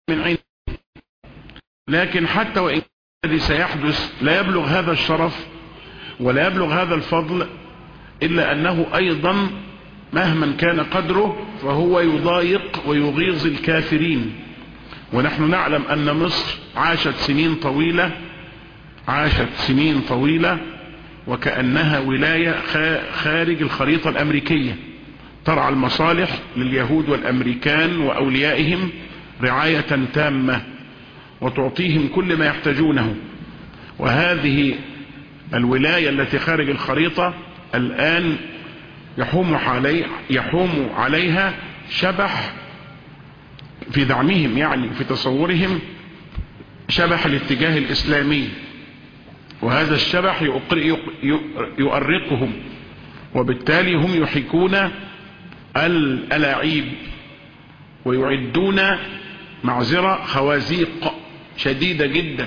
من عين لكن حتى وإن الذي سيحدث لا يبلغ هذا الشرف ولا يبلغ هذا الفضل إلا أنه أيضا مهما كان قدره فهو يضايق ويغيظ الكافرين ونحن نعلم أن مصر عاشت سنين طويلة عاشت سنين طويلة وكأنها ولاية خارج الخريطة الأمريكية ترعى المصالح لليهود والأمريكان وأوليائهم رعاية تامة وتعطيهم كل ما يحتاجونه وهذه الولاية التي خارج الخريطة الآن يحوم, علي يحوم عليها شبح في دعمهم يعني في تصورهم شبح الاتجاه الإسلامي وهذا الشبح يؤرقهم وبالتالي هم يحيكون الألاعيب ويعدون معذرة خوازيق شديدة جدا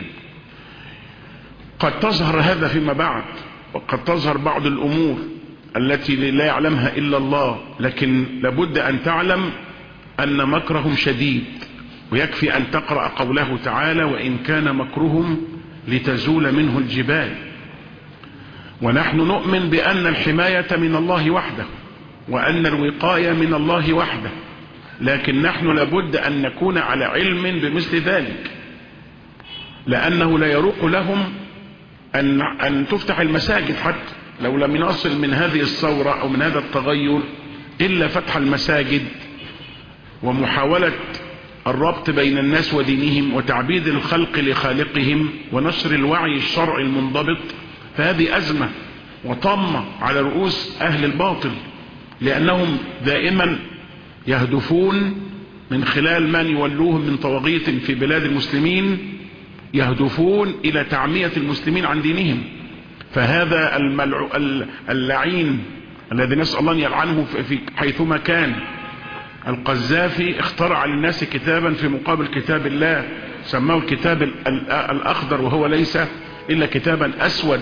قد تظهر هذا فيما بعد وقد تظهر بعض الأمور التي لا يعلمها إلا الله لكن لابد أن تعلم أن مكرهم شديد ويكفي أن تقرأ قوله تعالى وإن كان مكرهم لتزول منه الجبال ونحن نؤمن بأن الحماية من الله وحده وأن الوقاية من الله وحده لكن نحن لابد أن نكون على علم بمثل ذلك لأنه لا يروق لهم أن, أن تفتح المساجد حتى لو لم نصل من هذه الثورة أو من هذا التغير إلا فتح المساجد ومحاولة الربط بين الناس ودينهم وتعبيد الخلق لخالقهم ونشر الوعي الشرعي المنضبط فهذه أزمة وطمة على رؤوس أهل الباطل لأنهم دائما يهدفون من خلال من يولوهم من طواغيت في بلاد المسلمين يهدفون إلى تعمية المسلمين عن دينهم فهذا الملع... اللعين الذي نسأل الله أن يلعنه في حيثما كان القذافي اخترع للناس كتابا في مقابل كتاب الله سماه الكتاب الأخضر وهو ليس إلا كتابا أسود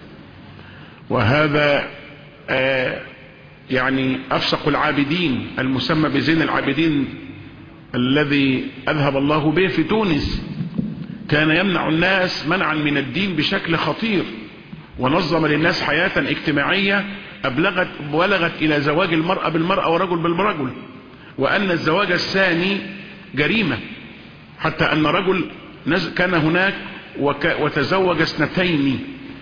وهذا آه يعني أفسق العابدين المسمى بزين العابدين الذي أذهب الله به في تونس كان يمنع الناس منعا من الدين بشكل خطير ونظم للناس حياة اجتماعية أبلغت بلغت إلى زواج المرأة بالمرأة ورجل بالرجل وأن الزواج الثاني جريمة حتى أن رجل كان هناك وتزوج اثنتين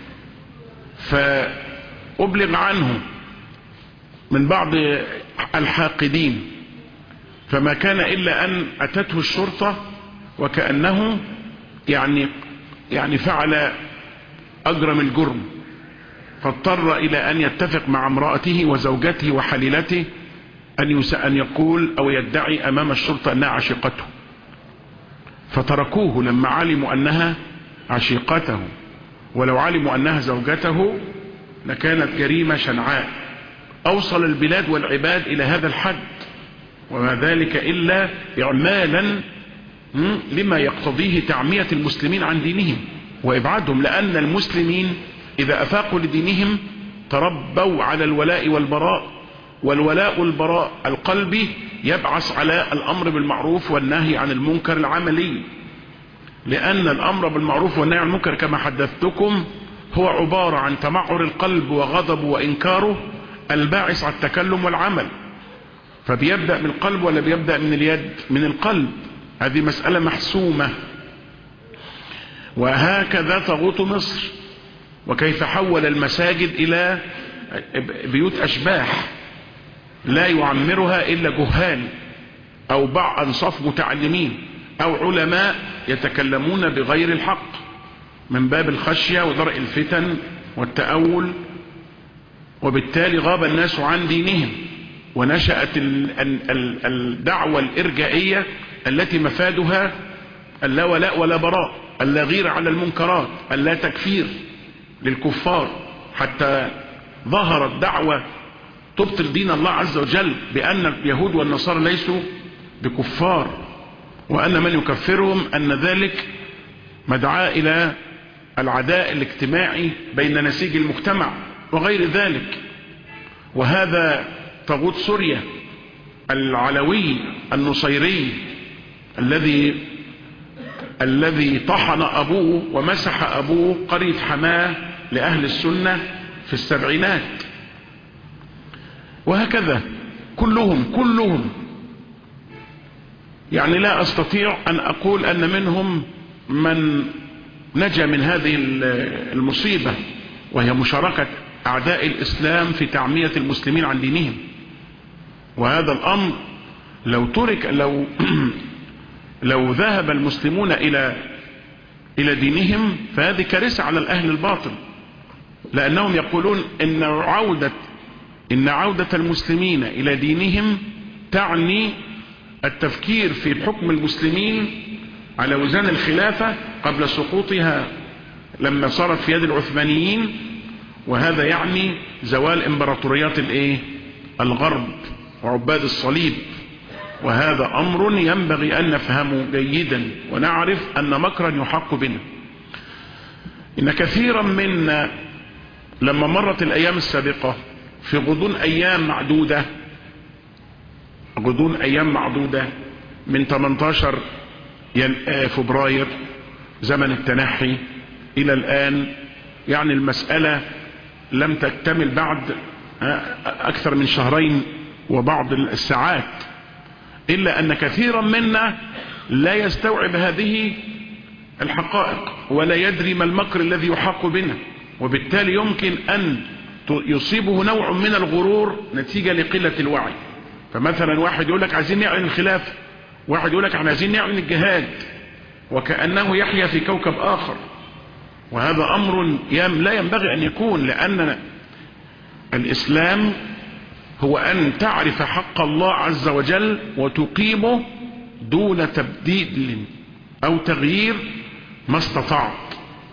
فأبلغ عنه من بعض الحاقدين فما كان إلا أن أتته الشرطة وكأنه يعني يعني فعل أجرم الجرم فاضطر إلى أن يتفق مع امرأته وزوجته وحليلته أن أن يقول أو يدعي أمام الشرطة أنها عشيقته فتركوه لما علموا أنها عشيقته ولو علموا أنها زوجته لكانت جريمة شنعاء أوصل البلاد والعباد إلى هذا الحد وما ذلك إلا إعمالا لما يقتضيه تعمية المسلمين عن دينهم وإبعادهم لأن المسلمين إذا أفاقوا لدينهم تربوا على الولاء والبراء والولاء والبراء القلبي يبعث على الأمر بالمعروف والنهي عن المنكر العملي لأن الأمر بالمعروف والنهي عن المنكر كما حدثتكم هو عبارة عن تمعر القلب وغضبه وإنكاره الباعث على التكلم والعمل فبيبدأ من القلب ولا بيبدأ من اليد من القلب هذه مسألة محسومة وهكذا تغوط مصر وكيف حول المساجد إلى بيوت أشباح لا يعمرها إلا جهال أو بعض أنصاف متعلمين أو علماء يتكلمون بغير الحق من باب الخشية ودرء الفتن والتأول وبالتالي غاب الناس عن دينهم ونشأت الدعوة الإرجائية التي مفادها اللا ولاء ولا براء اللا غير على المنكرات اللا تكفير للكفار حتى ظهرت دعوة تبطل دين الله عز وجل بأن اليهود والنصارى ليسوا بكفار وأن من يكفرهم أن ذلك مدعاة إلى العداء الاجتماعي بين نسيج المجتمع وغير ذلك وهذا طاغوت سوريا العلوي النصيري الذي الذي طحن أبوه ومسح أبوه قرية حماه لأهل السنة في السبعينات وهكذا كلهم كلهم يعني لا أستطيع أن أقول أن منهم من نجا من هذه المصيبة وهي مشاركة أعداء الإسلام في تعمية المسلمين عن دينهم وهذا الأمر لو ترك لو لو ذهب المسلمون إلى إلى دينهم فهذه كارثة على الأهل الباطل لأنهم يقولون إن عودة إن عودة المسلمين إلى دينهم تعني التفكير في حكم المسلمين على وزن الخلافة قبل سقوطها لما صارت في يد العثمانيين وهذا يعني زوال امبراطوريات الايه الغرب وعباد الصليب وهذا امر ينبغي ان نفهمه جيدا ونعرف ان مكرا يحق بنا ان كثيرا منا لما مرت الايام السابقة في غضون ايام معدودة غضون ايام معدودة من 18 فبراير زمن التنحي الى الان يعني المسألة لم تكتمل بعد اكثر من شهرين وبعض الساعات الا ان كثيرا منا لا يستوعب هذه الحقائق ولا يدري ما المكر الذي يحاق بنا وبالتالي يمكن ان يصيبه نوع من الغرور نتيجة لقلة الوعي فمثلا واحد يقول لك عايزين نعلن الخلافة واحد يقول لك احنا عايزين نعلن الجهاد وكأنه يحيا في كوكب آخر وهذا أمر لا ينبغي أن يكون لأن الإسلام هو أن تعرف حق الله عز وجل وتقيمه دون تبديل أو تغيير ما استطعت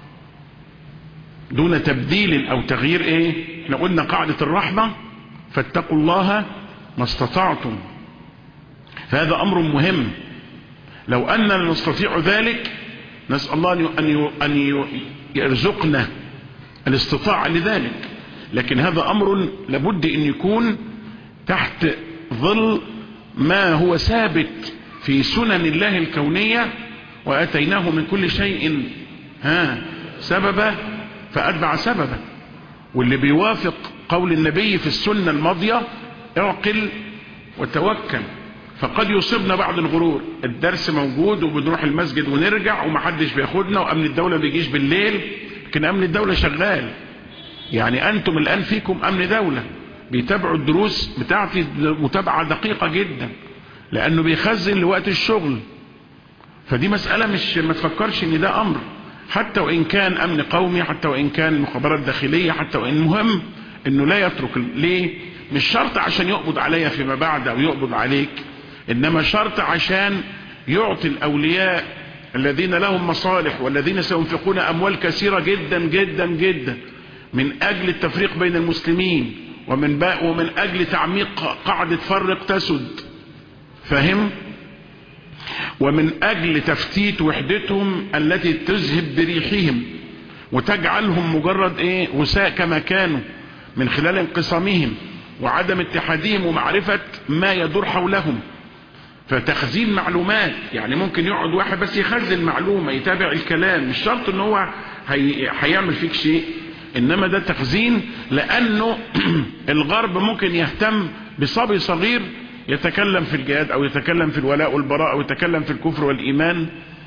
دون تبديل أو تغيير إيه احنا قلنا قاعدة الرحمة فاتقوا الله ما استطعتم فهذا أمر مهم لو أننا نستطيع ذلك نسأل الله أن يرزقنا الاستطاعة لذلك لكن هذا أمر لابد أن يكون تحت ظل ما هو ثابت في سنن الله الكونية وأتيناه من كل شيء ها سببا فأتبع سببا واللي بيوافق قول النبي في السنة الماضية اعقل وتوكل فقد يصيبنا بعض الغرور الدرس موجود وبنروح المسجد ونرجع ومحدش بياخدنا وامن الدولة بيجيش بالليل لكن امن الدولة شغال يعني انتم الان فيكم امن دولة بيتابعوا الدروس بتاعتي متابعة دقيقة جدا لانه بيخزن لوقت الشغل فدي مسألة مش ما تفكرش ان ده امر حتى وان كان امن قومي حتى وان كان مخابرات داخلية حتى وان مهم انه لا يترك ليه مش شرط عشان يقبض عليا فيما بعد او يقبض عليك انما شرط عشان يعطي الاولياء الذين لهم مصالح والذين سينفقون اموال كثيرة جدا جدا جدا من اجل التفريق بين المسلمين ومن باء ومن اجل تعميق قاعدة فرق تسد فهم ومن اجل تفتيت وحدتهم التي تذهب بريحهم وتجعلهم مجرد ايه غساء كما كانوا من خلال انقسامهم وعدم اتحادهم ومعرفة ما يدور حولهم فتخزين معلومات يعني ممكن يقعد واحد بس يخزن معلومة يتابع الكلام مش شرط ان هو هي... هيعمل فيك شيء انما ده تخزين لانه الغرب ممكن يهتم بصبي صغير يتكلم في الجهاد او يتكلم في الولاء والبراء او يتكلم في الكفر والايمان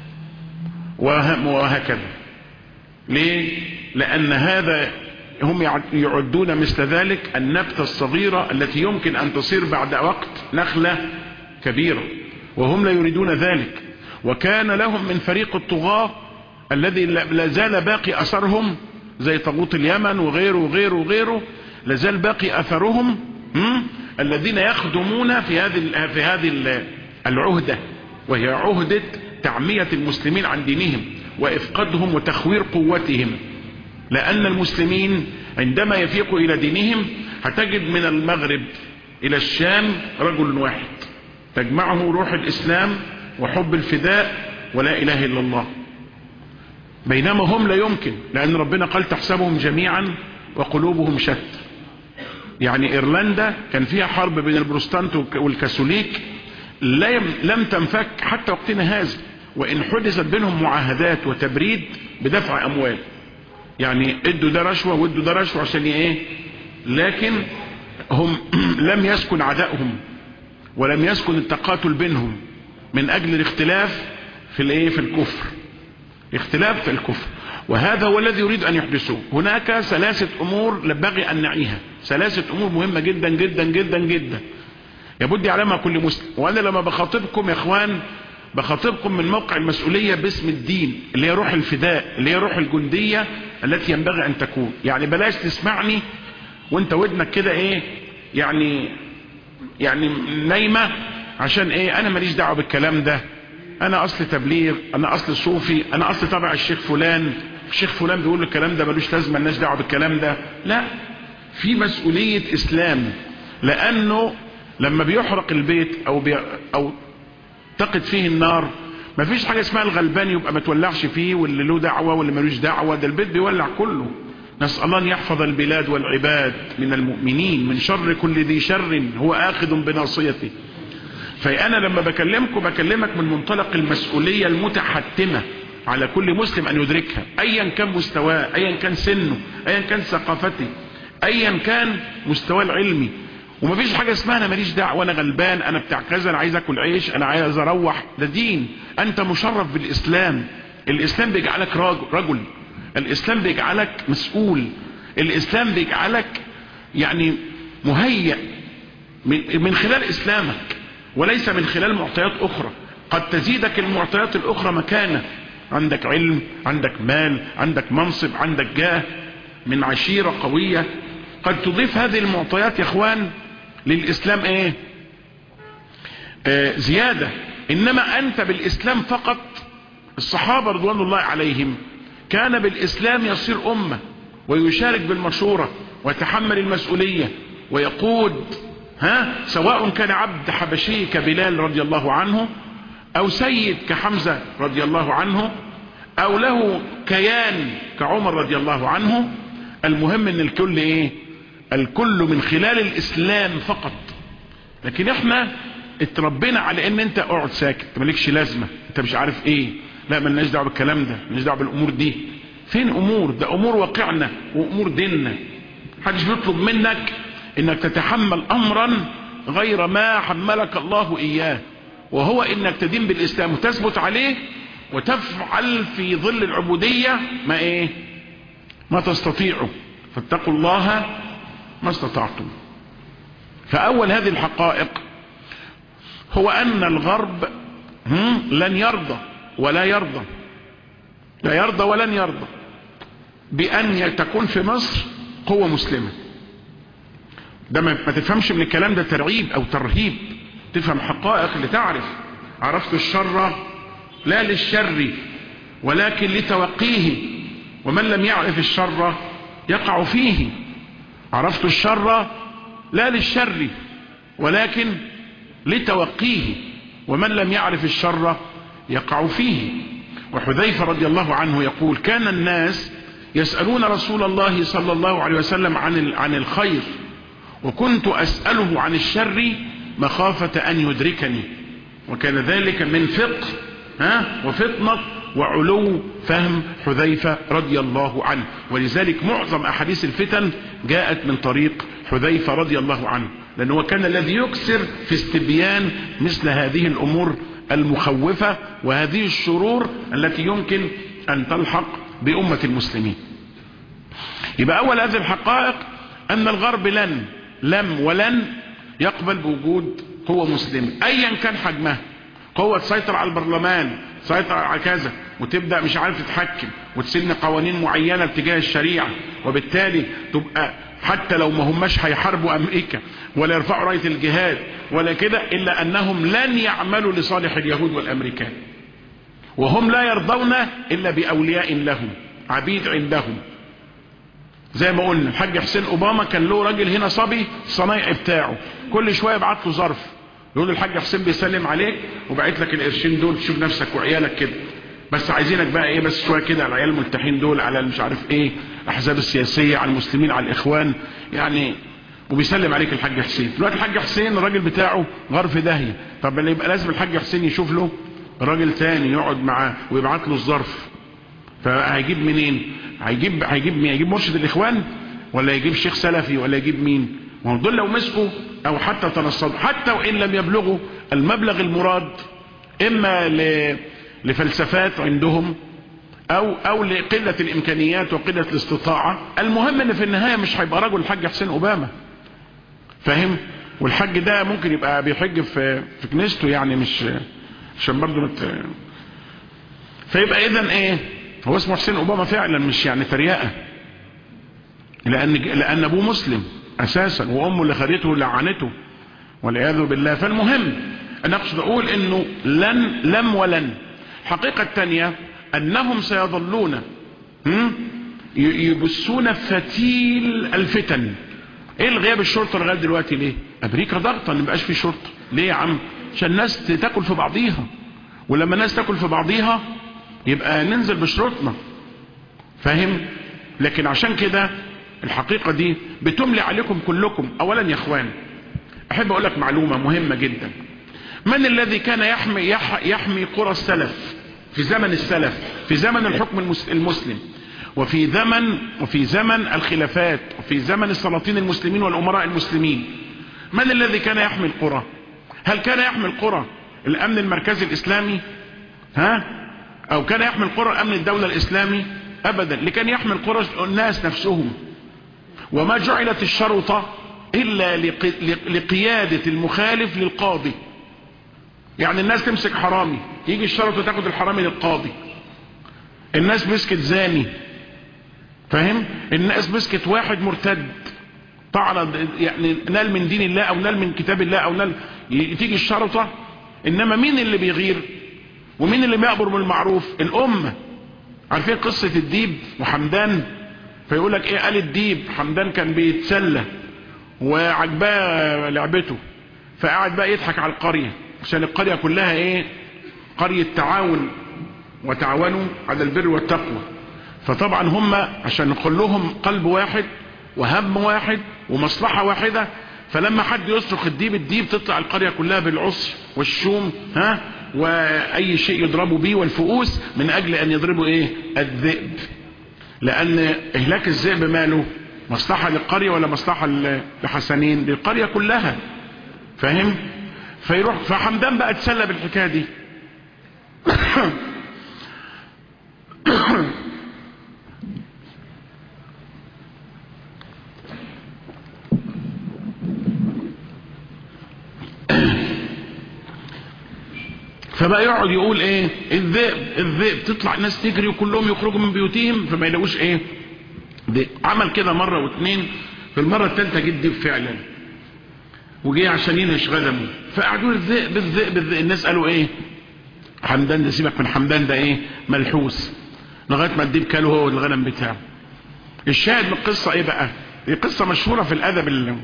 وهكذا ليه لان هذا هم يعدون مثل ذلك النبتة الصغيرة التي يمكن ان تصير بعد وقت نخلة كبيرة وهم لا يريدون ذلك وكان لهم من فريق الطغاة الذي لا زال باقي اثرهم زي طاغوت اليمن وغيره وغيره وغيره لازال باقي اثرهم الذين يخدمون في هذه في هذه العهدة وهي عهدة تعمية المسلمين عن دينهم وافقادهم وتخوير قوتهم لان المسلمين عندما يفيقوا الى دينهم هتجد من المغرب الى الشام رجل واحد تجمعه روح الاسلام وحب الفداء ولا اله الا الله بينما هم لا يمكن لان ربنا قال تحسبهم جميعا وقلوبهم شتى يعني ايرلندا كان فيها حرب بين البروستانت والكاثوليك لم تنفك حتى وقتنا هذا وإن حدثت بينهم معاهدات وتبريد بدفع أموال يعني ادوا ده رشوة وادوا ده رشوة عشان ايه لكن هم لم يسكن عدائهم ولم يسكن التقاتل بينهم من أجل الاختلاف في الايه في الكفر اختلاف في الكفر وهذا هو الذي يريد أن يحدثوه هناك ثلاثة أمور ينبغي أن نعيها ثلاثة أمور مهمة جدا جدا جدا جدا يبد يعلمها كل مسلم وأنا لما بخاطبكم يا إخوان بخاطبكم من موقع المسؤولية باسم الدين اللي هي روح الفداء اللي هي روح الجندية التي ينبغي أن تكون يعني بلاش تسمعني وانت ودنك كده ايه يعني يعني نايمة عشان ايه انا ماليش دعوة بالكلام ده انا اصل تبليغ انا اصل صوفي انا اصل تبع الشيخ فلان الشيخ فلان بيقول الكلام ده ملوش لازمه الناس دعوه بالكلام ده لا في مسؤوليه اسلام لانه لما بيحرق البيت او بي او تقد فيه النار مفيش حاجه اسمها الغلبان يبقى ما تولعش فيه واللي له دعوه واللي ملوش دعوه ده البيت بيولع كله نسال الله ان يحفظ البلاد والعباد من المؤمنين من شر كل ذي شر هو اخذ بناصيته فأنا لما بكلمكم بكلمك من منطلق المسؤولية المتحتمة على كل مسلم أن يدركها أيا كان مستواه أيا كان سنه أيا كان ثقافته أيا كان مستواه العلمي ومفيش حاجة اسمها أنا ماليش دعوة أنا غلبان أنا بتاع كذا أنا عايز أكل عيش أنا عايز أروح ده دين أنت مشرف بالإسلام الإسلام بيجعلك رجل الإسلام بيجعلك مسؤول الإسلام بيجعلك يعني مهيئ من خلال إسلامك وليس من خلال معطيات أخرى قد تزيدك المعطيات الأخرى مكانة عندك علم عندك مال عندك منصب عندك جاه من عشيرة قوية قد تضيف هذه المعطيات يا اخوان للإسلام ايه آه زيادة إنما أنت بالإسلام فقط الصحابة رضوان الله عليهم كان بالإسلام يصير أمة ويشارك بالمشورة ويتحمل المسؤولية ويقود ها سواء كان عبد حبشي كبلال رضي الله عنه او سيد كحمزة رضي الله عنه او له كيان كعمر رضي الله عنه المهم ان الكل ايه الكل من خلال الاسلام فقط لكن احنا اتربينا على ان انت اقعد ساكت مالكش لازمة انت مش عارف ايه لا ملناش دعوه بالكلام ده ملناش دعوه بالامور دي فين امور ده امور واقعنا وامور ديننا محدش بيطلب منك انك تتحمل امرا غير ما حملك الله اياه وهو انك تدين بالاسلام وتثبت عليه وتفعل في ظل العبودية ما ايه ما تستطيعوا فاتقوا الله ما استطعتم فاول هذه الحقائق هو ان الغرب لن يرضى ولا يرضى لا يرضى ولن يرضى بان تكون في مصر قوة مسلمة ده ما تفهمش من الكلام ده ترعيب او ترهيب تفهم حقائق لتعرف عرفت الشر لا للشر ولكن لتوقيه ومن لم يعرف الشر يقع فيه عرفت الشر لا للشر ولكن لتوقيه ومن لم يعرف الشر يقع فيه وحذيفة رضي الله عنه يقول كان الناس يسألون رسول الله صلى الله عليه وسلم عن عن الخير وكنت أسأله عن الشر مخافة أن يدركني وكان ذلك من فقه ها وفطنة وعلو فهم حذيفة رضي الله عنه ولذلك معظم أحاديث الفتن جاءت من طريق حذيفة رضي الله عنه لأنه كان الذي يكسر في استبيان مثل هذه الأمور المخوفة وهذه الشرور التي يمكن أن تلحق بأمة المسلمين يبقى أول هذه الحقائق أن الغرب لن لم ولن يقبل بوجود قوة مسلمة أيا كان حجمها قوة تسيطر على البرلمان تسيطر على كذا وتبدأ مش عارف تتحكم وتسن قوانين معينة اتجاه الشريعة وبالتالي تبقى حتى لو ما هماش هيحاربوا أمريكا ولا يرفعوا راية الجهاد ولا كده إلا أنهم لن يعملوا لصالح اليهود والأمريكان وهم لا يرضون إلا بأولياء لهم عبيد عندهم زي ما قلنا الحاج حسين أوباما كان له راجل هنا صبي الصنايعي بتاعه كل شوية يبعت له ظرف يقول له الحاج حسين بيسلم عليك وبعت لك القرشين دول تشوف نفسك وعيالك كده بس عايزينك بقى ايه بس شويه كده على العيال الملتحين دول على مش عارف ايه الاحزاب السياسيه على المسلمين على الاخوان يعني وبيسلم عليك الحاج حسين دلوقتي الحاج حسين الراجل بتاعه غرف داهيه طب اللي يبقى لازم الحاج حسين يشوف له راجل تاني يقعد معاه ويبعت له الظرف فهيجيب منين هيجيب هيجيب مين هيجيب مرشد الاخوان ولا يجيب شيخ سلفي ولا يجيب مين ما هو دول لو مسكوا او حتى تنصبوا حتى وان لم يبلغوا المبلغ المراد اما ل... لفلسفات عندهم او او لقله الامكانيات وقله الاستطاعه المهم ان في النهايه مش هيبقى رجل الحاج حسين اوباما فاهم والحج ده ممكن يبقى بيحج في في كنيسته يعني مش عشان برضه مت... فيبقى اذا ايه هو اسمه حسين اوباما فعلا مش يعني تريقه لان لان ابوه مسلم اساسا وامه اللي خدته لعنته والعياذ بالله فالمهم انا اقصد اقول انه لن لم ولن الحقيقه الثانيه انهم سيظلون يبثون فتيل الفتن ايه الغياب الشرطه لغايه دلوقتي ليه امريكا ضغطه ان مبقاش في شرطه ليه يا عم عشان الناس تاكل في بعضيها ولما الناس تاكل في بعضيها يبقى ننزل بشروطنا فاهم لكن عشان كده الحقيقه دي بتملي عليكم كلكم اولا يا اخوان احب اقول لك معلومه مهمه جدا من الذي كان يحمي يح يحمي قرى السلف في زمن السلف في زمن الحكم المسلم وفي زمن وفي زمن الخلافات وفي زمن السلاطين المسلمين والامراء المسلمين من الذي كان يحمي القرى هل كان يحمي القرى الامن المركزي الاسلامي ها او كان يحمي القرى الامن الدولة الاسلامي ابدا اللي كان يحمي القرى الناس نفسهم وما جعلت الشرطة الا لقيادة المخالف للقاضي يعني الناس تمسك حرامي يجي الشرطة تاخد الحرامي للقاضي الناس مسكت زاني فاهم الناس مسكت واحد مرتد تعرض يعني نال من دين الله او نال من كتاب الله او نال تيجي الشرطة انما مين اللي بيغير ومين اللي بيأمر بالمعروف الامة عارفين قصة الديب وحمدان فيقول لك ايه قال الديب حمدان كان بيتسلى وعجباه لعبته فقعد بقى يضحك على القرية عشان القرية كلها ايه قرية تعاون وتعاونوا على البر والتقوى فطبعا هم عشان كلهم قلب واحد وهم واحد ومصلحة واحدة فلما حد يصرخ الديب الديب تطلع القرية كلها بالعصر والشوم ها واي شيء يضربوا بيه والفؤوس من اجل ان يضربوا ايه الذئب لان اهلاك الذئب ماله مصلحة للقرية ولا مصلحة لحسنين للقرية كلها فاهم فيروح فحمدان بقى اتسلى بالحكاية دي فبقى يقعد يقول ايه الذئب الذئب تطلع الناس تجري وكلهم يخرجوا من بيوتهم فما يلاقوش ايه ذئب عمل كده مرة واثنين في المرة الثالثة جه الذئب فعلا وجه عشان ينهش غنمه فقعدوا الذئب الذئب الذئب الناس قالوا ايه حمدان ده سيبك من حمدان ده ايه ملحوس لغايه ما الديب كاله هو والغنم بتاعه الشاهد من القصه ايه بقى دي قصه مشهوره في الادب اللي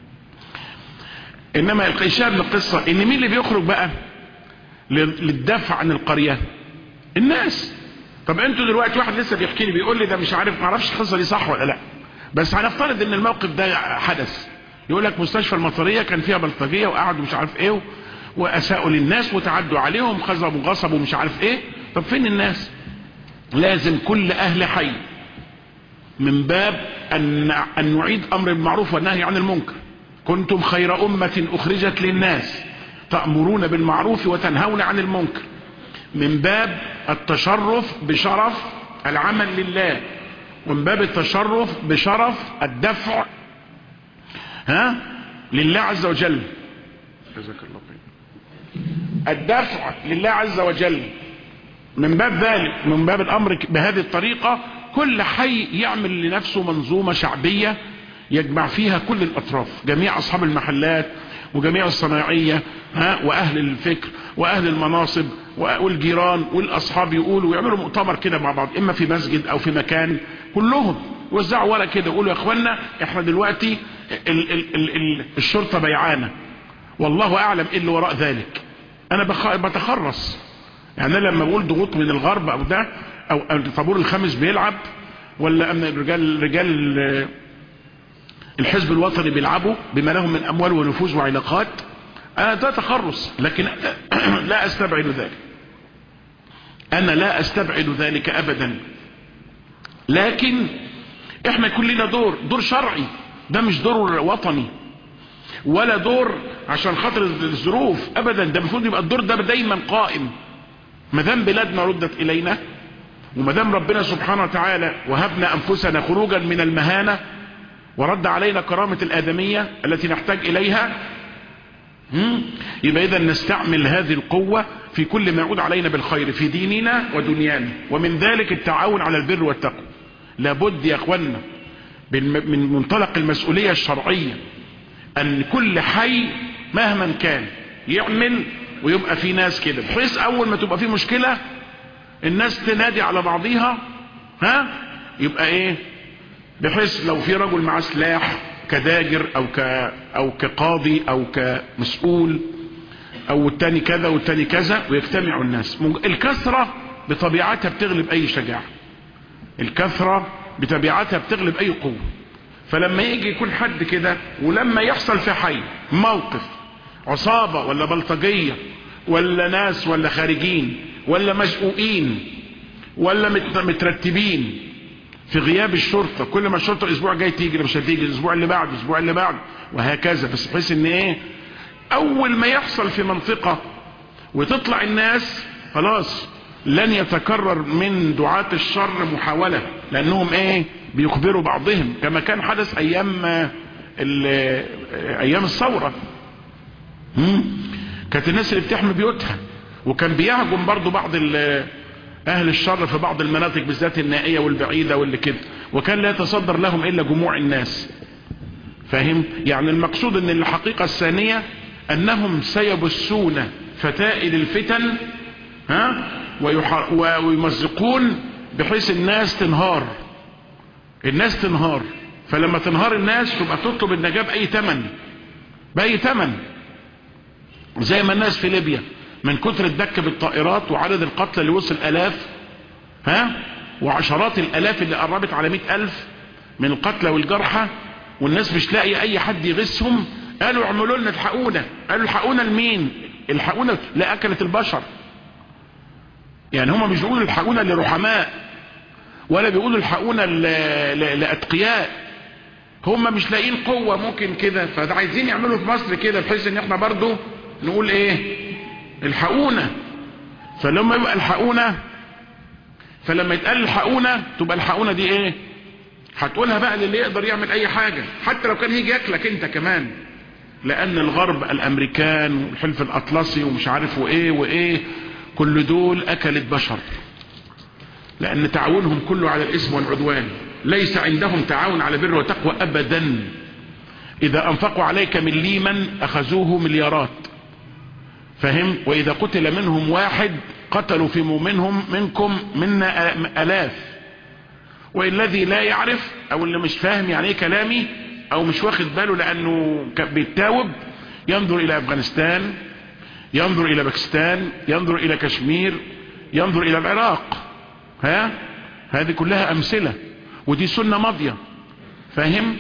انما الشاهد من القصه ان مين اللي بيخرج بقى للدفع عن القريه الناس طب انتوا دلوقتي واحد لسه بيحكي لي بيقول لي ده مش عارف ما اعرفش القصه دي صح ولا لا بس هنفترض ان الموقف ده حدث يقول لك مستشفى المطريه كان فيها بلطجيه وقعدوا مش عارف ايه واساءوا للناس وتعدوا عليهم خزبوا غصبوا مش عارف ايه طب فين الناس لازم كل اهل حي من باب ان ان نعيد امر بالمعروف والنهي عن المنكر كنتم خير امه اخرجت للناس تامرون بالمعروف وتنهون عن المنكر من باب التشرف بشرف العمل لله ومن باب التشرف بشرف الدفع ها لله عز وجل جزاك الله خير الدفع لله عز وجل من باب ذلك من باب الامر بهذه الطريقة كل حي يعمل لنفسه منظومة شعبية يجمع فيها كل الاطراف جميع اصحاب المحلات وجميع الصناعية ها واهل الفكر واهل المناصب والجيران والاصحاب يقولوا ويعملوا مؤتمر كده مع بعض اما في مسجد او في مكان كلهم يوزعوا ورق كده يقولوا يا اخوانا احنا دلوقتي ال ال ال ال الشرطة بيعانة والله اعلم ايه اللي وراء ذلك انا بخ... بتخرص يعني انا لما بقول ضغوط من الغرب او ده او الطابور الخامس بيلعب ولا ان رجال رجال الحزب الوطني بيلعبوا بما لهم من اموال ونفوذ وعلاقات انا ده تخرص لكن لا استبعد ذلك انا لا استبعد ذلك ابدا لكن احنا كلنا دور دور شرعي ده مش دور وطني ولا دور عشان خاطر الظروف ابدا ده المفروض يبقى الدور ده دايما قائم ما دام بلادنا ردت الينا وما دام ربنا سبحانه وتعالى وهبنا انفسنا خروجا من المهانه ورد علينا كرامه الادميه التي نحتاج اليها يبقى اذا نستعمل هذه القوه في كل ما يعود علينا بالخير في ديننا ودنيانا ومن ذلك التعاون على البر والتقوى لابد يا اخوانا من منطلق المسؤوليه الشرعيه ان كل حي مهما كان يعمل ويبقى في ناس كده بحيث اول ما تبقى في مشكله الناس تنادي على بعضيها ها يبقى ايه بحيث لو في رجل معاه سلاح كداجر او ك او كقاضي او كمسؤول او التاني كذا والتاني كذا ويجتمعوا الناس الكثرة بطبيعتها بتغلب اي شجاعة الكثرة بطبيعتها بتغلب اي قوة فلما يجي يكون حد كده ولما يحصل في حي موقف عصابة ولا بلطجية ولا ناس ولا خارجين ولا مشقوقين ولا مترتبين في غياب الشرطة كل ما الشرطة الاسبوع جاي تيجي مش هتيجي الاسبوع اللي بعده الاسبوع اللي بعده وهكذا بس بحيث ان ايه اول ما يحصل في منطقة وتطلع الناس خلاص لن يتكرر من دعاة الشر محاولة لانهم ايه بيخبروا بعضهم كما كان حدث ايام ايام الثورة كانت الناس اللي بتحمي بيوتها وكان بيهجم برضو بعض اهل الشر في بعض المناطق بالذات النائية والبعيدة واللي كده وكان لا يتصدر لهم الا جموع الناس فاهم يعني المقصود ان الحقيقة الثانية انهم سيبثون فتائل الفتن ها ويمزقون بحيث الناس تنهار الناس تنهار فلما تنهار الناس تبقى تطلب النجاة بأي تمن بأي تمن زي ما الناس في ليبيا من كتر الدك بالطائرات وعدد القتلى اللي وصل الاف ها وعشرات الالاف اللي قربت على مئة الف من القتلى والجرحى والناس مش لاقي اي حد يغسهم قالوا اعملوا لنا الحقونا قالوا الحقونا لمين الحقونا لاكلة البشر يعني هما مش بيقولوا الحقونا لرحماء ولا بيقولوا الحقونا لاتقياء هما مش لاقيين قوة ممكن كده فعايزين يعملوا في مصر كده بحيث ان احنا برضو نقول ايه الحقونا فلما يبقى الحقونا فلما يتقال الحقونا تبقى الحقونا دي ايه هتقولها بقى للي يقدر يعمل اي حاجة حتى لو كان هيجي ياكلك انت كمان لان الغرب الامريكان والحلف الاطلسي ومش عارف وايه وايه كل دول اكلت بشر لان تعاونهم كله على الاسم والعدوان ليس عندهم تعاون على بر وتقوى ابدا اذا انفقوا عليك مليما اخذوه مليارات فهم واذا قتل منهم واحد قتلوا في منهم منكم منا الاف والذي لا يعرف او اللي مش فاهم يعني ايه كلامي او مش واخد باله لانه بيتاوب ينظر الى افغانستان ينظر الى باكستان ينظر الى كشمير ينظر الى العراق ها هذه كلها امثلة ودي سنة ماضية فاهم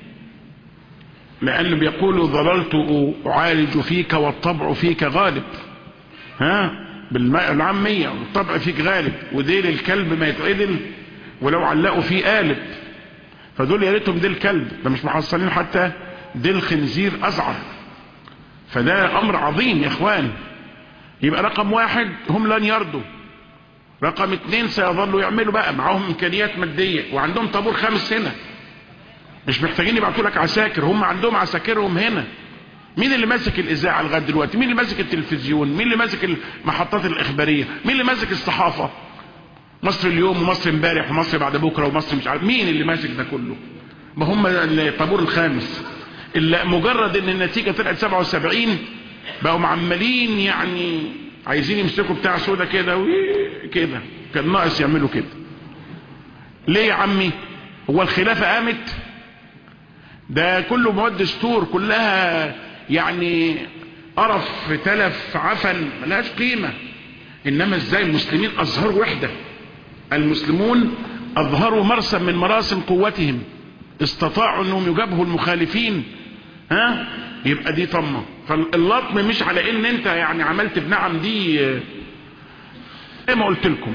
لأنه بيقول ظللت أعالج فيك والطبع فيك غالب ها بالعامية والطبع فيك غالب وديل الكلب ما يتعدل ولو علقوا فيه قالب فدول يا ريتهم ديل كلب ده مش محصلين حتى ديل خنزير أزعر فده أمر عظيم يا إخوان يبقى رقم واحد هم لن يرضوا رقم اتنين سيظلوا يعملوا بقى معاهم امكانيات مادية وعندهم طابور خامس هنا مش محتاجين يبعتوا لك عساكر هم عندهم عساكرهم هنا مين اللي ماسك الاذاعه لغايه دلوقتي مين اللي ماسك التلفزيون مين اللي ماسك المحطات الاخباريه مين اللي ماسك الصحافه مصر اليوم ومصر امبارح ومصر بعد بكره ومصر مش عارف مين اللي ماسك ده كله ما هم الطابور الخامس اللي مجرد ان النتيجه طلعت 77 بقوا معملين يعني عايزين يمسكوا بتاع سودا كده كده كان ناقص يعملوا كده ليه يا عمي هو الخلافه قامت ده كله مواد دستور كلها يعني قرف تلف عفن ملهاش قيمة انما ازاي المسلمين اظهروا وحدة المسلمون اظهروا مرسم من مراسم قوتهم استطاعوا انهم يجابهوا المخالفين ها يبقى دي طمة فاللطم مش على ان انت يعني عملت بنعم دي زي ما قلت لكم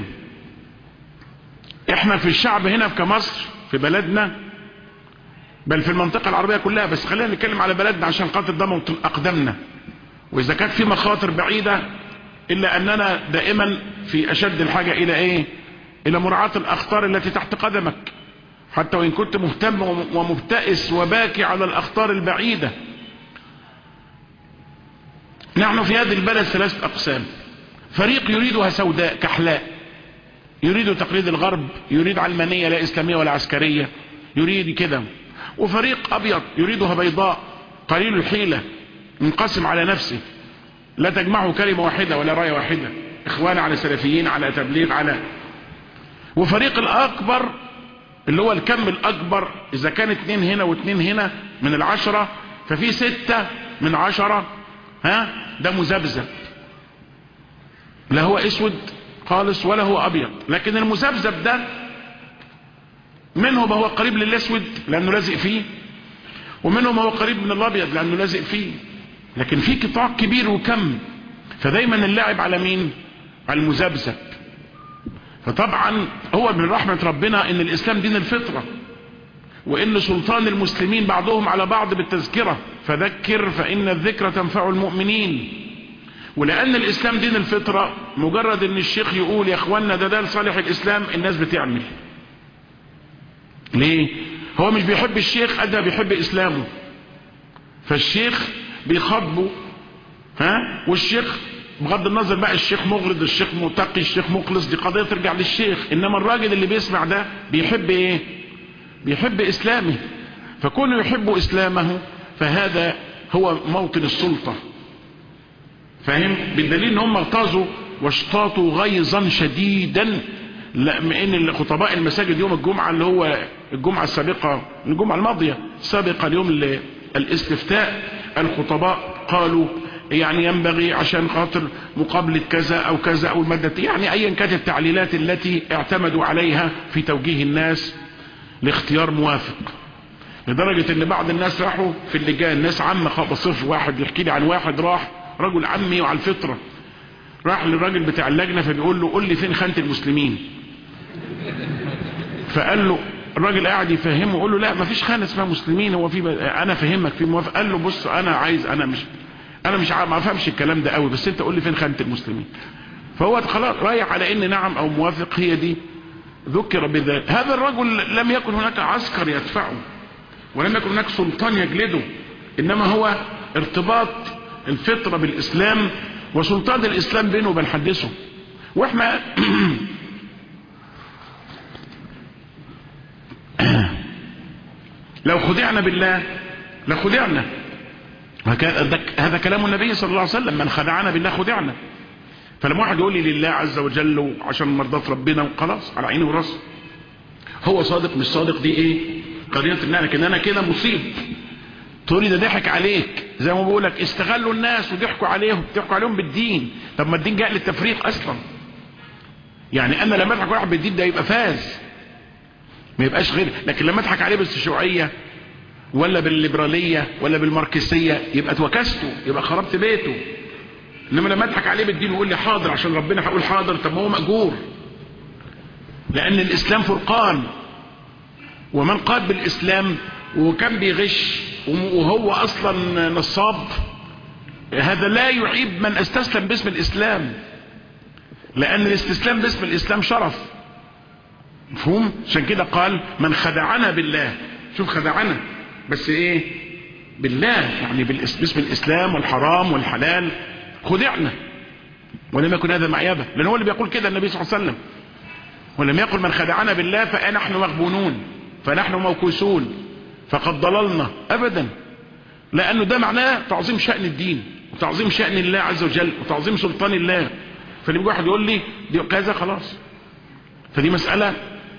احنا في الشعب هنا كمصر في بلدنا بل في المنطقة العربية كلها بس خلينا نتكلم على بلدنا عشان خاطر ده موطن أقدامنا وإذا كانت في مخاطر بعيدة إلا أننا دائما في أشد الحاجة إلى إيه إلى مراعاة الأخطار التي تحت قدمك حتى وإن كنت مهتم ومبتئس وباكي على الأخطار البعيدة نحن في هذه البلد ثلاثة أقسام فريق يريدها سوداء كحلاء يريد تقليد الغرب يريد علمانية لا إسلامية ولا عسكرية يريد كده وفريق أبيض يريدها بيضاء قليل الحيلة منقسم على نفسه لا تجمعه كلمة واحدة ولا راية واحدة إخوان على سلفيين على تبليغ على وفريق الأكبر اللي هو الكم الأكبر إذا كان اتنين هنا واتنين هنا من العشرة ففي ستة من عشرة ها ده مذبذب لا هو اسود خالص ولا هو ابيض لكن المذبذب ده منه ما هو قريب للاسود لانه لازق فيه ومنه ما هو قريب من الابيض لانه لازق فيه لكن في قطاع كبير وكم فدايما اللعب على مين على المذبذب فطبعا هو من رحمة ربنا ان الاسلام دين الفطرة وان سلطان المسلمين بعضهم على بعض بالتذكرة فذكر فان الذكرى تنفع المؤمنين ولان الاسلام دين الفطرة مجرد ان الشيخ يقول يا اخوانا ده ده لصالح الاسلام الناس بتعمل ليه هو مش بيحب الشيخ قد ما بيحب اسلامه فالشيخ بيخاطبه ها والشيخ بغض النظر بقى الشيخ مغرض الشيخ متقي الشيخ مخلص دي قضية ترجع للشيخ انما الراجل اللي بيسمع ده بيحب ايه بيحب اسلامه فكونه يحب اسلامه فهذا هو موطن السلطة فاهم بالدليل ان هم اغتاظوا واشتاطوا غيظا شديدا لان خطباء المساجد يوم الجمعة اللي هو الجمعة السابقة الجمعة الماضية السابقة اليوم الاستفتاء الخطباء قالوا يعني ينبغي عشان خاطر مقابلة كذا او كذا او المادة يعني ايا كانت التعليلات التي اعتمدوا عليها في توجيه الناس لاختيار موافق لدرجة ان بعض الناس راحوا في اللجان ناس عامة بصف واحد يحكي لي عن واحد راح رجل عمي وعلى الفطرة راح للراجل بتاع اللجنة فبيقول له قول لي فين خانة المسلمين فقال له الراجل قاعد يفهمه يقول له لا ما فيش خانة اسمها مسلمين هو في انا فهمك في موافق قال له بص انا عايز انا مش انا مش ما افهمش الكلام ده قوي بس انت قول لي فين خانة المسلمين فهو خلاص رايح على ان نعم او موافق هي دي ذكر بذلك هذا الرجل لم يكن هناك عسكر يدفعه ولم يكن هناك سلطان يجلده انما هو ارتباط الفطرة بالاسلام وسلطان الاسلام بينه وبين حدثه واحنا لو خدعنا بالله لخدعنا هذا كلام النبي صلى الله عليه وسلم من خدعنا بالله خدعنا فلما واحد يقول لي لله عز وجل وعشان مرضات ربنا وخلاص على عيني وراسي هو صادق مش صادق دي ايه قضيه ان انا كده انا كده مصيب تقول لي ده ضحك عليك زي ما بقول لك استغلوا الناس وضحكوا عليهم ضحكوا عليهم بالدين طب ما الدين جاء للتفريق اصلا يعني انا لما اضحك واحد بالدين ده يبقى فاز ما يبقاش غير لكن لما اضحك عليه بالشيوعيه ولا بالليبراليه ولا بالماركسيه يبقى اتوكسته يبقى خربت بيته انما لما اضحك عليه بالدين ويقول لي حاضر عشان ربنا هقول حاضر طب ما هو ماجور لان الاسلام فرقان ومن قال بالاسلام وكان بيغش وهو اصلا نصاب هذا لا يعيب من استسلم باسم الاسلام لان الاستسلام باسم الاسلام شرف مفهوم عشان كده قال من خدعنا بالله شوف خدعنا بس ايه بالله يعني باسم الاسلام والحرام والحلال خدعنا ولم يكن هذا معيبه لان هو اللي بيقول كده النبي صلى الله عليه وسلم ولم يقل من خدعنا بالله فنحن مغبونون فنحن موكوسون فقد ضللنا ابدا لانه ده معناه تعظيم شأن الدين وتعظيم شأن الله عز وجل وتعظيم سلطان الله فاللي بيجي واحد يقول لي دي كذا خلاص فدي مسألة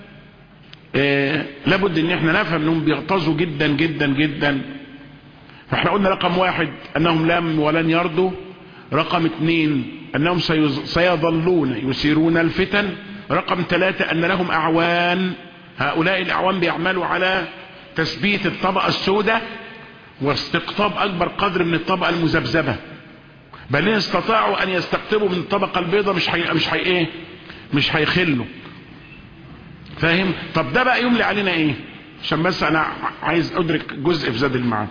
آه لابد ان احنا نفهم انهم بيغتظوا جدا جدا جدا فاحنا قلنا رقم واحد انهم لم ولن يرضوا رقم اثنين انهم سيظلون يسيرون الفتن رقم ثلاثة ان لهم اعوان هؤلاء الاعوان بيعملوا على تثبيت الطبقة السوداء واستقطاب اكبر قدر من الطبقة المذبذبة بل ان استطاعوا ان يستقطبوا من الطبقة البيضاء مش حي... مش حي... ايه مش هيخلوا فاهم طب ده بقى يملي علينا ايه عشان بس انا عايز ادرك جزء في زاد المعنى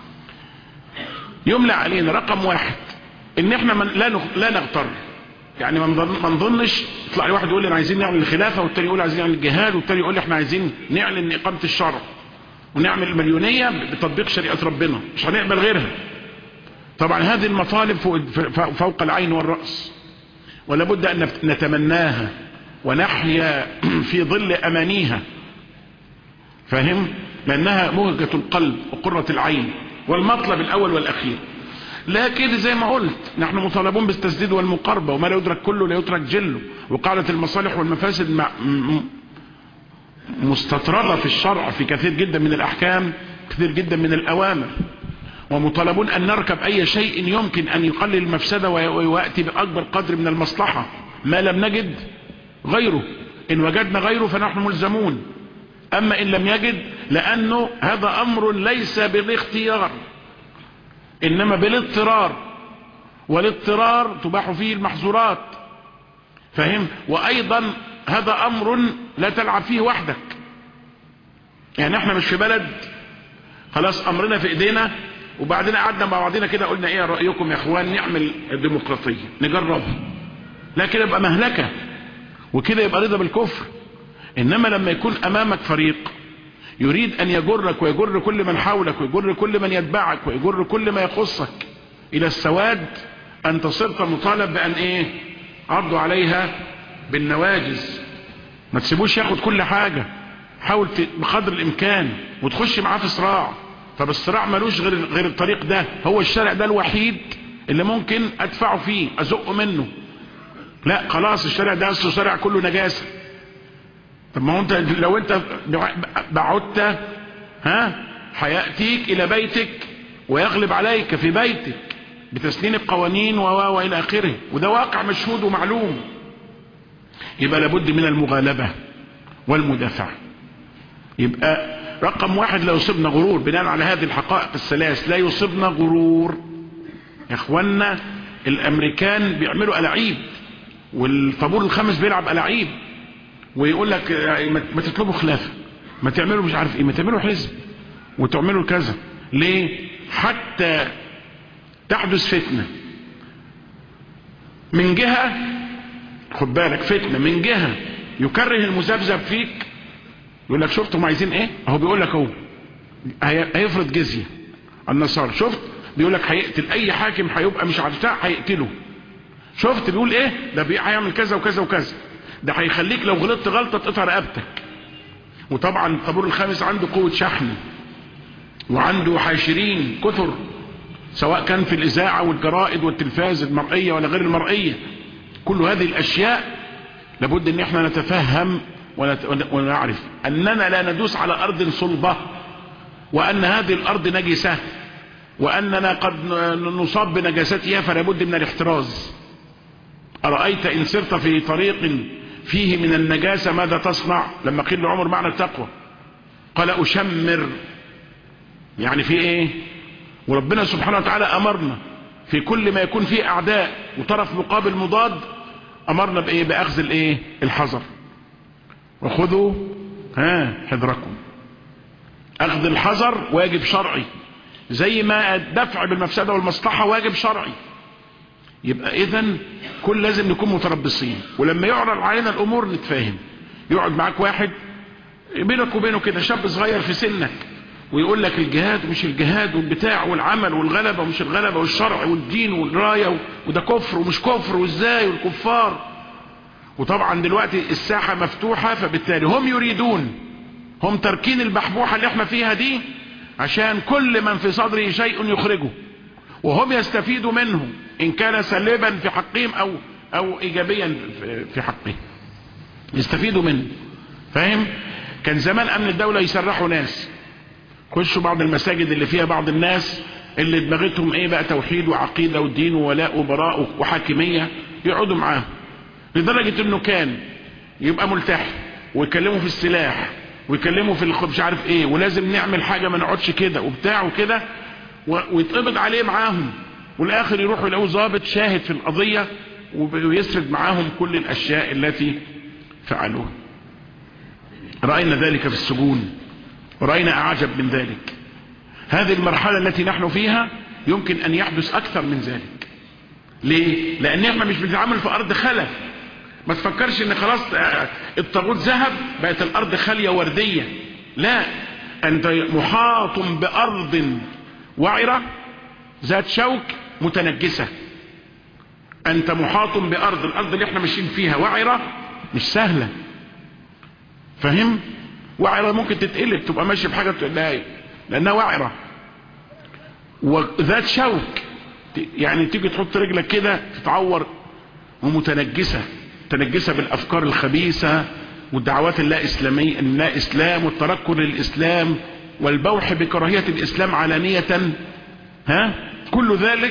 يملى علينا رقم واحد ان احنا من لا لا نغتر يعني ما نظنش يطلع لي واحد يقول لي انا عايزين نعمل الخلافه والتاني يقول عايزين نعمل الجهاد والتاني يقول لي احنا عايزين نعلن اقامه الشرع ونعمل المليونيه بتطبيق شريعه ربنا مش هنقبل غيرها طبعا هذه المطالب فوق العين والراس ولا بد ان نتمناها ونحيا في ظل امانيها فاهم لانها مهجه القلب وقره العين والمطلب الاول والاخير لكن زي ما قلت نحن مطالبون بالتسديد والمقاربة وما لا يدرك كله لا يترك جله وقاعدة المصالح والمفاسد مع مستطردة في الشرع في كثير جدا من الأحكام كثير جدا من الأوامر ومطالبون أن نركب أي شيء يمكن أن يقلل المفسدة ويأتي بأكبر قدر من المصلحة ما لم نجد غيره إن وجدنا غيره فنحن ملزمون أما إن لم يجد لأنه هذا أمر ليس بالاختيار إنما بالاضطرار والاضطرار تباح فيه المحظورات فهم وأيضا هذا أمر لا تلعب فيه وحدك يعني احنا مش في بلد خلاص أمرنا في إيدينا وبعدين قعدنا مع بعضنا كده قلنا ايه رأيكم يا اخوان نعمل الديمقراطية نجربها لا كده يبقى مهلكة وكده يبقى رضا بالكفر انما لما يكون امامك فريق يريد ان يجرك ويجر كل من حولك ويجر كل من يتبعك ويجر كل ما يخصك الى السواد انت صرت مطالب بان ايه عرضوا عليها بالنواجز ما تسيبوش ياخد كل حاجة حاول بقدر الامكان وتخش معاه في صراع طب الصراع ملوش غير غير الطريق ده هو الشارع ده الوحيد اللي ممكن ادفعه فيه ازقه منه لا خلاص الشارع ده اصله شارع كله نجاسه طب ما هو انت لو انت بعدت ها هياتيك الى بيتك ويغلب عليك في بيتك بتسنين القوانين و والى اخره وده واقع مشهود ومعلوم يبقى لابد من المغالبه والمدافعه يبقى رقم واحد لا يصيبنا غرور بناء على هذه الحقائق الثلاث لا يصيبنا غرور يا اخوانا الامريكان بيعملوا الاعيب والطابور الخامس بيلعب الاعيب ويقول لك ما تطلبوا خلافه ما تعملوا مش عارف ايه ما تعملوا حزب وتعملوا كذا ليه حتى تحدث فتنه من جهه خد بالك فتنه من جهه يكره المذبذب فيك يقول لك شفتوا هم عايزين ايه اهو بيقول لك اهو هيفرض جزيه النصارى شفت بيقول لك هيقتل اي حاكم هيبقى مش عارف هيقتله شفت بيقول ايه ده هيعمل كذا وكذا وكذا ده هيخليك لو غلطت غلطه تقطع رقبتك وطبعا الطابور الخامس عنده قوه شحن وعنده حاشرين كثر سواء كان في الاذاعه والجرائد والتلفاز المرئيه ولا غير المرئيه كل هذه الاشياء لابد ان احنا نتفهم ونعرف اننا لا ندوس على ارض صلبه وان هذه الارض نجسه واننا قد نصاب بنجاستها فلا بد من الاحتراز ارايت ان سرت في طريق فيه من النجاسه ماذا تصنع لما قيل لعمر معنى التقوى قال اشمر يعني في ايه وربنا سبحانه وتعالى امرنا في كل ما يكون فيه اعداء وطرف مقابل مضاد امرنا بايه باخذ الايه الحذر وخذوا ها حذركم اخذ الحذر واجب شرعي زي ما الدفع بالمفسده والمصلحه واجب شرعي يبقى اذا كل لازم نكون متربصين ولما يعرض علينا الامور نتفاهم يقعد معاك واحد بينك وبينه كده شاب صغير في سنك ويقول لك الجهاد ومش الجهاد والبتاع والعمل والغلبه ومش الغلبه والشرع والدين والرايه وده كفر ومش كفر وازاي والكفار وطبعا دلوقتي الساحه مفتوحه فبالتالي هم يريدون هم تركين البحبوحه اللي احنا فيها دي عشان كل من في صدره شيء يخرجه وهم يستفيدوا منه ان كان سلبا في حقهم او او ايجابيا في حقهم يستفيدوا منه فاهم كان زمان امن الدوله يسرحوا ناس خشوا بعض المساجد اللي فيها بعض الناس اللي دماغتهم ايه بقى توحيد وعقيده ودين وولاء وبراء وحاكميه يقعدوا معاه لدرجه انه كان يبقى ملتحي ويكلموا في السلاح ويكلموا في مش عارف ايه ولازم نعمل حاجه ما نقعدش كده وبتاع وكده ويتقبض عليه معاهم والاخر يروحوا يلاقوه ظابط شاهد في القضيه ويسرد معاهم كل الأشياء التي فعلوها رأينا ذلك في السجون ورأينا أعجب من ذلك هذه المرحلة التي نحن فيها يمكن أن يحدث أكثر من ذلك ليه؟ لأن احنا مش بنتعامل في أرض خلف ما تفكرش ان خلاص الطاغوت ذهب بقت الأرض خالية وردية لا أنت محاط بأرض وعرة ذات شوك متنجسة أنت محاط بأرض الأرض اللي احنا ماشيين فيها وعرة مش سهلة فهم وعرة ممكن تتقلب تبقى ماشي بحاجة لا لأنها وعرة وذات شوك يعني تيجي تحط رجلك كده تتعور ومتنجسة متنجسة بالأفكار الخبيثة والدعوات اللا إسلامية اللا إسلام والتنكر للإسلام والبوح بكراهية الإسلام علانية ها كل ذلك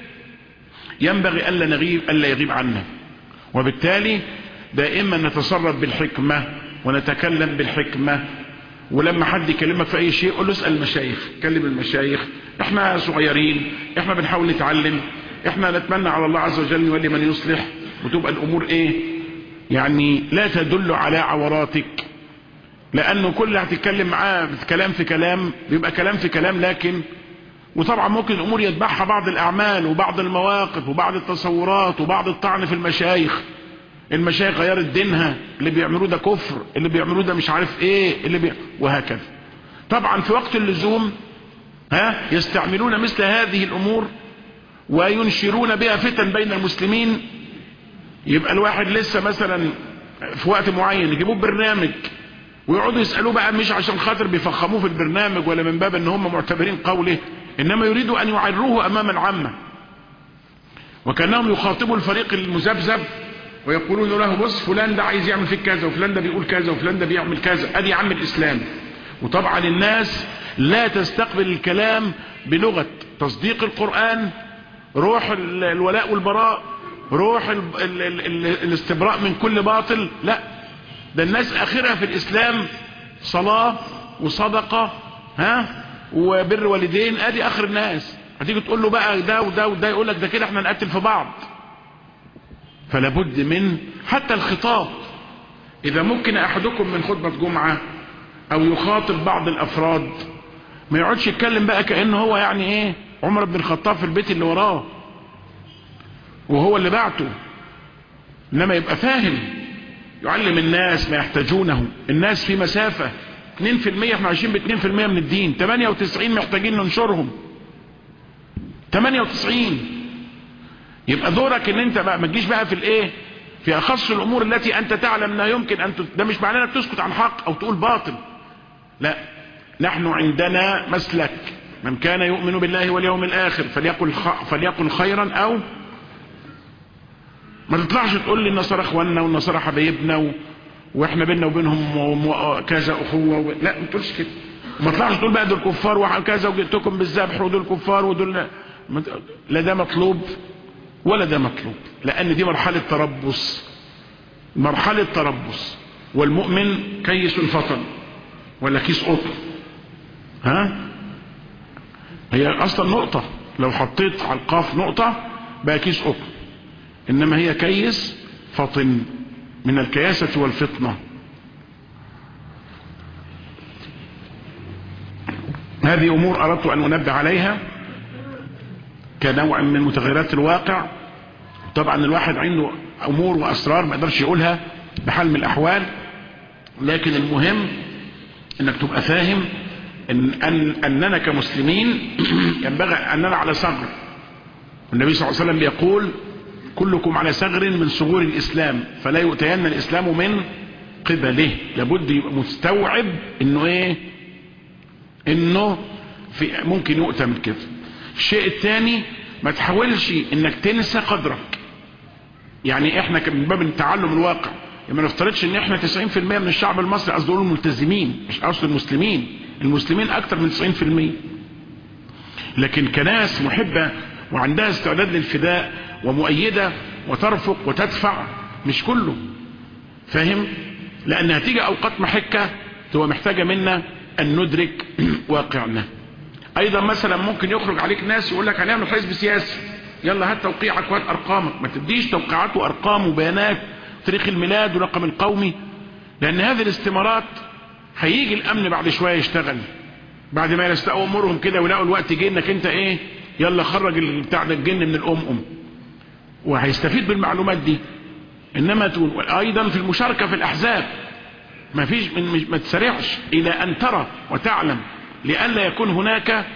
ينبغي ألا نغيب ألا يغيب عنا وبالتالي دائما نتصرف بالحكمة ونتكلم بالحكمة ولما حد يكلمك في اي شيء قول له اسال المشايخ كلم المشايخ احنا صغيرين احنا بنحاول نتعلم احنا نتمنى على الله عز وجل يولي من يصلح وتبقى الامور ايه يعني لا تدل على عوراتك لانه كل هتتكلم معاه كلام في كلام بيبقى كلام في كلام لكن وطبعا ممكن الامور يتبعها بعض الاعمال وبعض المواقف وبعض التصورات وبعض الطعن في المشايخ المشايخ غيرت دينها اللي بيعملوه ده كفر اللي بيعملوه ده مش عارف ايه اللي بي... وهكذا طبعا في وقت اللزوم ها يستعملون مثل هذه الامور وينشرون بها فتن بين المسلمين يبقى الواحد لسه مثلا في وقت معين يجيبوه برنامج ويقعدوا يسألوه بقى مش عشان خاطر بيفخموه في البرنامج ولا من باب ان هم معتبرين قوله انما يريدوا ان يعروه امام العامة وكانهم يخاطبوا الفريق المذبذب ويقولون له بص فلان ده عايز يعمل فيك كذا وفلان ده بيقول كذا وفلان ده بيعمل كذا ادي عم الاسلام وطبعا الناس لا تستقبل الكلام بلغة تصديق القرآن روح الولاء والبراء روح ال ال ال ال الاستبراء من كل باطل لا ده الناس اخرها في الاسلام صلاة وصدقة ها وبر والدين ادي اخر الناس هتيجي تقول له بقى ده وده وده يقول لك ده كده احنا نقتل في بعض فلا بد من حتى الخطاب اذا ممكن احدكم من خطبة جمعة او يخاطب بعض الافراد ما يقعدش يتكلم بقى كأنه هو يعني ايه عمر بن الخطاب في البيت اللي وراه وهو اللي بعته انما يبقى فاهم يعلم الناس ما يحتاجونه الناس في مسافة 2% احنا عايشين ب 2% من الدين 98 محتاجين ننشرهم 98 يبقى دورك ان انت بقى ما تجيش بقى في الايه في اخص الامور التي انت تعلم انها يمكن ان ده مش معناه انك تسكت عن حق او تقول باطل لا نحن عندنا مسلك من كان يؤمن بالله واليوم الاخر فليقل خ... فليقل خيرا او ما تطلعش تقول لي النصارى اخواننا والنصارى حبايبنا و... واحنا بينا وبينهم و... كذا اخوه و... لا ما تقولش كده ما تطلعش تقول بقى دول كفار وكذا وجئتكم بالذبح ودول كفار ودول لا ده مطلوب ولا ده مطلوب لان دي مرحله تربص مرحله تربص والمؤمن كيس فطن ولا كيس قطن ها هي اصلا نقطه لو حطيت على القاف نقطه بقى كيس قطن انما هي كيس فطن من الكياسة والفطنة هذه امور اردت ان انبه عليها كنوع من متغيرات الواقع طبعا الواحد عنده امور واسرار ما يقدرش يقولها بحال من الاحوال لكن المهم انك تبقى فاهم إن أن اننا كمسلمين ينبغي اننا على صغر النبي صلى الله عليه وسلم يقول كلكم على ثغر من ثغور الاسلام فلا يؤتين الاسلام من قبله لابد يبقى مستوعب انه ايه انه في ممكن يؤتى من كده الشيء الثاني ما تحاولش انك تنسى قدرك يعني احنا من باب تعلم الواقع يعني ما نفترضش ان احنا 90% من الشعب المصري قصدي اقول الملتزمين مش قصد المسلمين المسلمين اكتر من 90% لكن كناس محبة وعندها استعداد للفداء ومؤيدة وترفق وتدفع مش كله فاهم لان هتيجي اوقات محكة تبقى محتاجة منا ان ندرك واقعنا ايضا مثلا ممكن يخرج عليك ناس يقول لك هنعمل حزب سياسي يلا هات توقيعك وهات ارقامك ما تديش توقيعات وارقام وبيانات تاريخ الميلاد ورقم القومي لان هذه الاستمارات هيجي الامن بعد شوية يشتغل بعد ما يستقوا امورهم كده ويلاقوا الوقت جه انك انت ايه يلا خرج بتاع ده الجن من الام ام وهيستفيد بالمعلومات دي انما تقول ايضا في المشاركة في الاحزاب ما فيش من ما تسرعش الى ان ترى وتعلم لئلا يكون هناك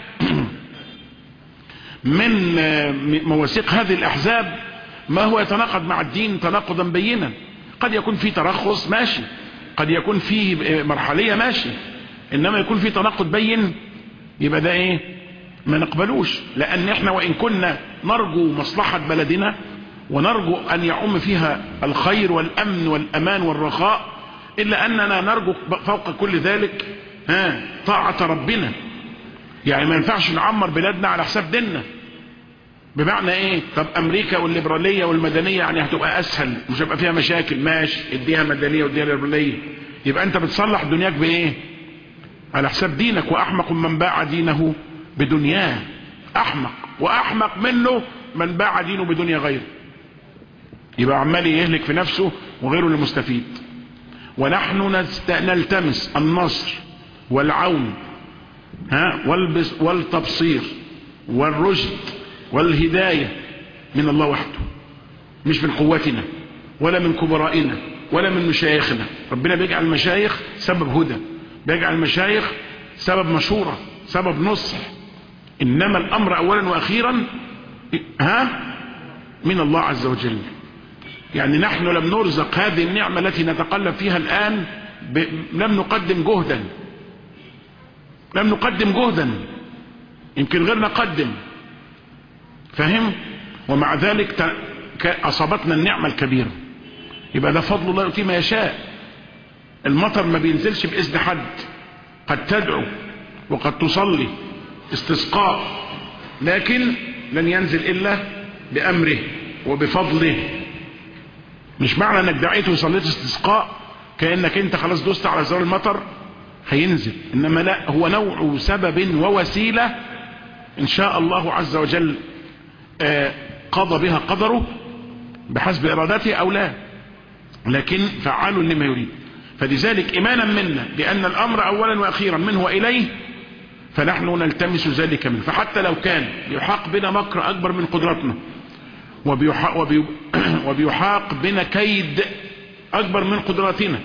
من مواثيق هذه الاحزاب ما هو يتناقض مع الدين تناقضا بينا قد يكون في ترخص ماشي قد يكون في مرحلية ماشي انما يكون في تناقض بين يبقى ده ايه ما نقبلوش لان احنا وان كنا نرجو مصلحة بلدنا ونرجو ان يعم فيها الخير والامن والامان والرخاء الا اننا نرجو فوق كل ذلك ها طاعة ربنا يعني ما ينفعش نعمر بلادنا على حساب ديننا بمعنى ايه طب امريكا والليبرالية والمدنية يعني هتبقى اسهل مش هيبقى فيها مشاكل ماشي اديها مدنية واديها ليبرالية يبقى انت بتصلح دنياك بايه على حساب دينك واحمق من باع دينه بدنياه احمق واحمق منه من باع دينه بدنيا غيره يبقى عمال يهلك في نفسه وغيره المستفيد ونحن نلتمس النصر والعون ها والتبصير والرشد والهداية من الله وحده مش من قوتنا ولا من كبرائنا ولا من مشايخنا ربنا بيجعل المشايخ سبب هدى بيجعل المشايخ سبب مشورة سبب نصح إنما الأمر أولا وأخيرا ها من الله عز وجل يعني نحن لم نرزق هذه النعمة التي نتقلب فيها الآن ب... لم نقدم جهدا لم نقدم جهدا يمكن غيرنا قدم فهم ومع ذلك أصابتنا النعمة الكبيرة يبقى ده فضل الله يؤتيه ما يشاء المطر ما بينزلش بإذن حد قد تدعو وقد تصلي استسقاء لكن لن ينزل إلا بأمره وبفضله مش معنى انك دعيت وصليت استسقاء كأنك انت خلاص دوست على زرار المطر هينزل انما لا هو نوع سبب ووسيلة ان شاء الله عز وجل قضى بها قدره بحسب ارادته او لا لكن فعال لما يريد فلذلك ايمانا منا بان الامر اولا واخيرا منه واليه فنحن نلتمس ذلك منه فحتى لو كان يحاق بنا مكر اكبر من قدرتنا وبيحاق, وبي وبيحاق بنا كيد اكبر من قدراتنا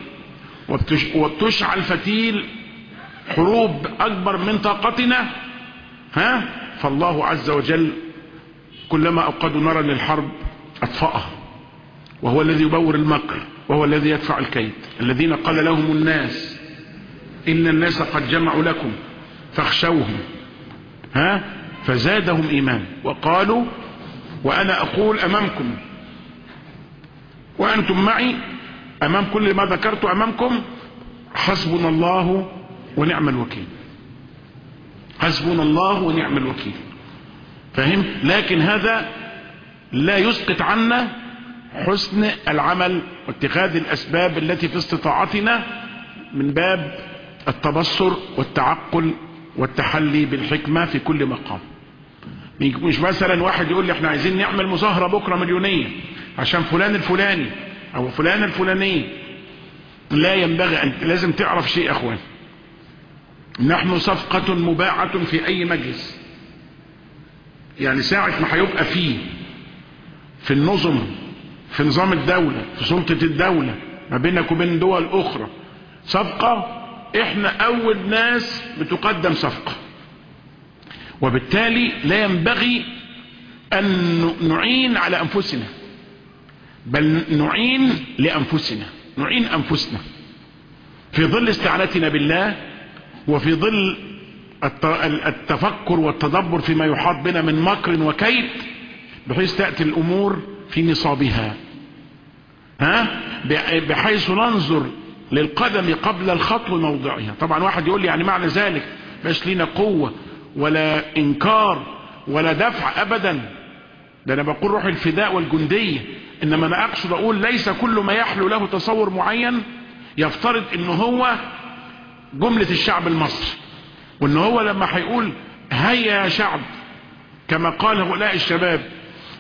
وبتشعل فتيل حروب اكبر من طاقتنا ها فالله عز وجل كلما اوقدوا نارا للحرب اطفأها وهو الذي يبور المكر وهو الذي يدفع الكيد الذين قال لهم الناس ان الناس قد جمعوا لكم فاخشوهم ها فزادهم ايمان وقالوا وانا اقول امامكم وانتم معي امام كل ما ذكرت امامكم حسبنا الله ونعم الوكيل حسبنا الله ونعم الوكيل فهم لكن هذا لا يسقط عنا حسن العمل واتخاذ الاسباب التي في استطاعتنا من باب التبصر والتعقل والتحلي بالحكمة في كل مقام مش مثلا واحد يقول لي احنا عايزين نعمل مظاهرة بكرة مليونية عشان فلان الفلاني او فلان الفلانية لا ينبغي ان لازم تعرف شيء اخوان نحن صفقة مباعة في اي مجلس يعني ساعة ما هيبقى فيه في النظم في نظام الدولة في سلطة الدولة ما بينك وبين دول اخرى صفقة احنا اول ناس بتقدم صفقة وبالتالي لا ينبغي ان نعين على انفسنا بل نعين لانفسنا نعين انفسنا في ظل استعانتنا بالله وفي ظل التفكر والتدبر فيما يحاط بنا من مكر وكيد بحيث تأتي الامور في نصابها ها بحيث ننظر للقدم قبل الخطو موضعها طبعا واحد يقول لي يعني معنى ذلك مش لينا قوة ولا انكار ولا دفع ابدا ده انا بقول روح الفداء والجندية انما انا اقصد اقول ليس كل ما يحلو له تصور معين يفترض ان هو جملة الشعب المصري وان هو لما هيقول هيا يا شعب كما قال هؤلاء الشباب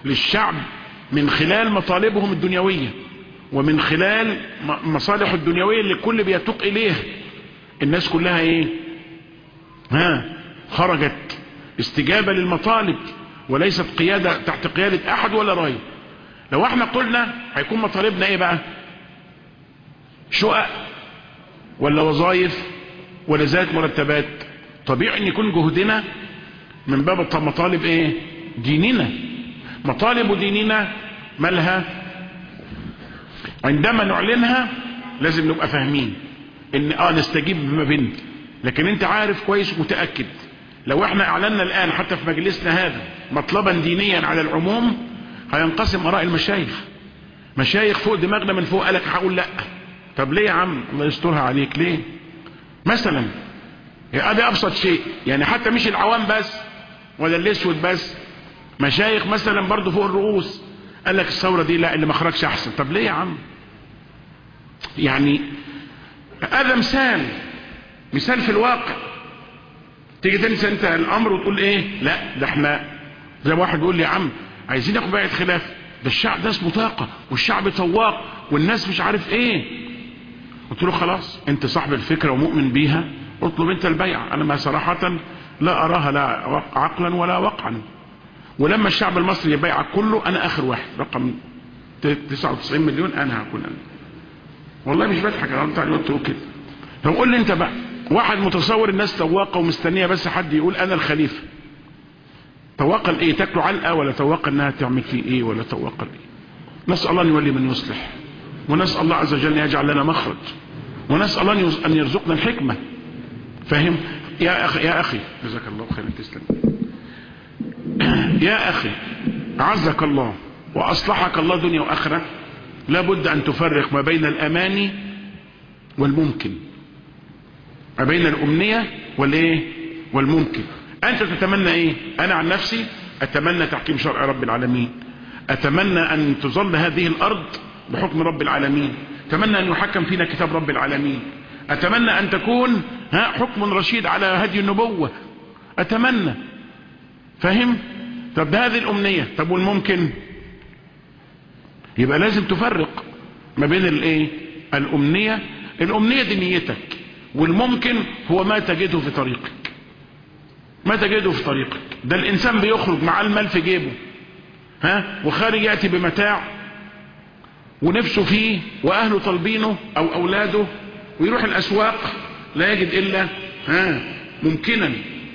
للشعب من خلال مطالبهم الدنيوية ومن خلال مصالح الدنيوية اللي الكل بيتوق إليها الناس كلها ايه ها خرجت استجابة للمطالب وليست قيادة تحت قيادة احد ولا راي لو احنا قلنا هيكون مطالبنا ايه بقى شقق ولا وظائف ولا ذات مرتبات طبيعي ان يكون جهدنا من باب مطالب ايه ديننا مطالب ديننا مالها عندما نعلنها لازم نبقى فاهمين ان اه نستجيب بما بيننا لكن انت عارف كويس ومتأكد لو احنا اعلنا الان حتى في مجلسنا هذا مطلبا دينيا على العموم هينقسم اراء المشايخ مشايخ فوق دماغنا من فوق قالك هقول لا طب ليه يا عم الله يسترها عليك ليه مثلا ادي ابسط شيء يعني حتى مش العوام بس ولا الاسود بس مشايخ مثلا برضو فوق الرؤوس قال لك الثوره دي لا اللي مخرجش احسن طب ليه يا عم يعني هذا مثال مثال في الواقع تيجي تنسى انت الامر وتقول ايه لا ده احنا زي واحد بيقول لي يا عم عايزين ناخد بيعه خلاف ده الشعب ده اسمه طاقه والشعب طواق والناس مش عارف ايه قلت له خلاص انت صاحب الفكره ومؤمن بيها اطلب انت البيعه انا ما صراحه لا اراها لا عقلا ولا وقعا ولما الشعب المصري يبيعك كله انا اخر واحد رقم 99 مليون انا هكون انا والله مش بضحك انا قلت قلت كده طب قول لي انت بقى واحد متصور الناس تواقه ومستنيه بس حد يقول انا الخليفه تواقه الايه تاكله علقه ولا تواقه انها تعمل فيه ايه ولا تواقه الايه نسال الله ان يولي من يصلح ونسال الله عز وجل ان يجعل لنا مخرج ونسال الله ان يرزقنا الحكمه فاهم يا اخي يا اخي جزاك الله خيرا تسلم يا اخي اعزك الله واصلحك الله دنيا واخره لابد ان تفرق ما بين الاماني والممكن ما بين الامنيه والايه والممكن انت تتمنى ايه انا عن نفسي اتمنى تحكيم شرع رب العالمين اتمنى ان تظل هذه الارض بحكم رب العالمين اتمنى ان يحكم فينا كتاب رب العالمين اتمنى ان تكون ها حكم رشيد على هدي النبوة اتمنى فاهم طب هذه الامنية طب والممكن يبقى لازم تفرق ما بين الايه الامنية الامنية دي نيتك والممكن هو ما تجده في طريقك ما تجده في طريقك ده الانسان بيخرج مع المال في جيبه ها وخارج يأتي بمتاع ونفسه فيه واهله طالبينه او اولاده ويروح الاسواق لا يجد الا ها ممكنا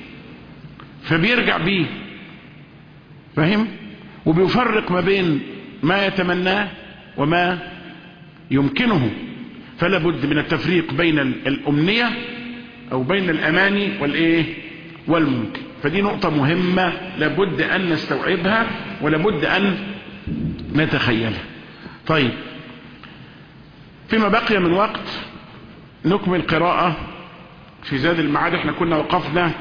فبيرجع بيه فاهم وبيفرق ما بين ما يتمناه وما يمكنه فلا بد من التفريق بين الامنية او بين الاماني والايه والممكن فدي نقطة مهمة لابد ان نستوعبها ولابد ان نتخيلها طيب فيما بقي من وقت نكمل قراءة في زاد المعاد احنا كنا وقفنا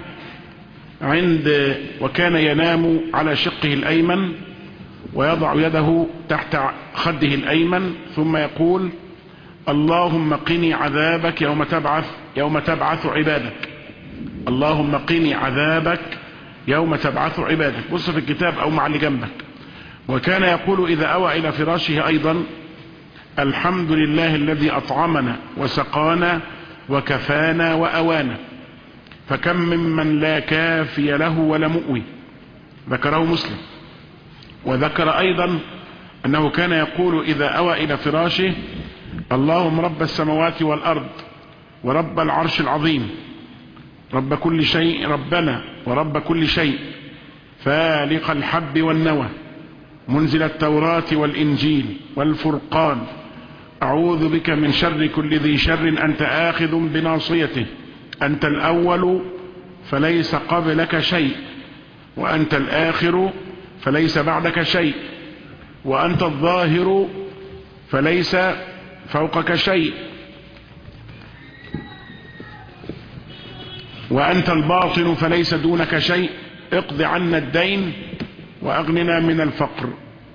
عند وكان ينام على شقه الايمن ويضع يده تحت خده الايمن ثم يقول اللهم قني عذابك يوم تبعث يوم تبعث عبادك اللهم قني عذابك يوم تبعث عبادك بص في الكتاب او مع اللي جنبك وكان يقول اذا اوى الى فراشه ايضا الحمد لله الذي اطعمنا وسقانا وكفانا واوانا فكم ممن لا كافي له ولا مؤوي ذكره مسلم وذكر ايضا انه كان يقول اذا اوى الى فراشه اللهم رب السماوات والارض ورب العرش العظيم رب كل شيء ربنا ورب كل شيء فالق الحب والنوى منزل التوراة والإنجيل والفرقان أعوذ بك من شر كل ذي شر أنت آخذ بناصيته أنت الأول فليس قبلك شيء وأنت الآخر فليس بعدك شيء وأنت الظاهر فليس فوقك شيء وأنت الباطن فليس دونك شيء اقض عنا الدين وأغننا من الفقر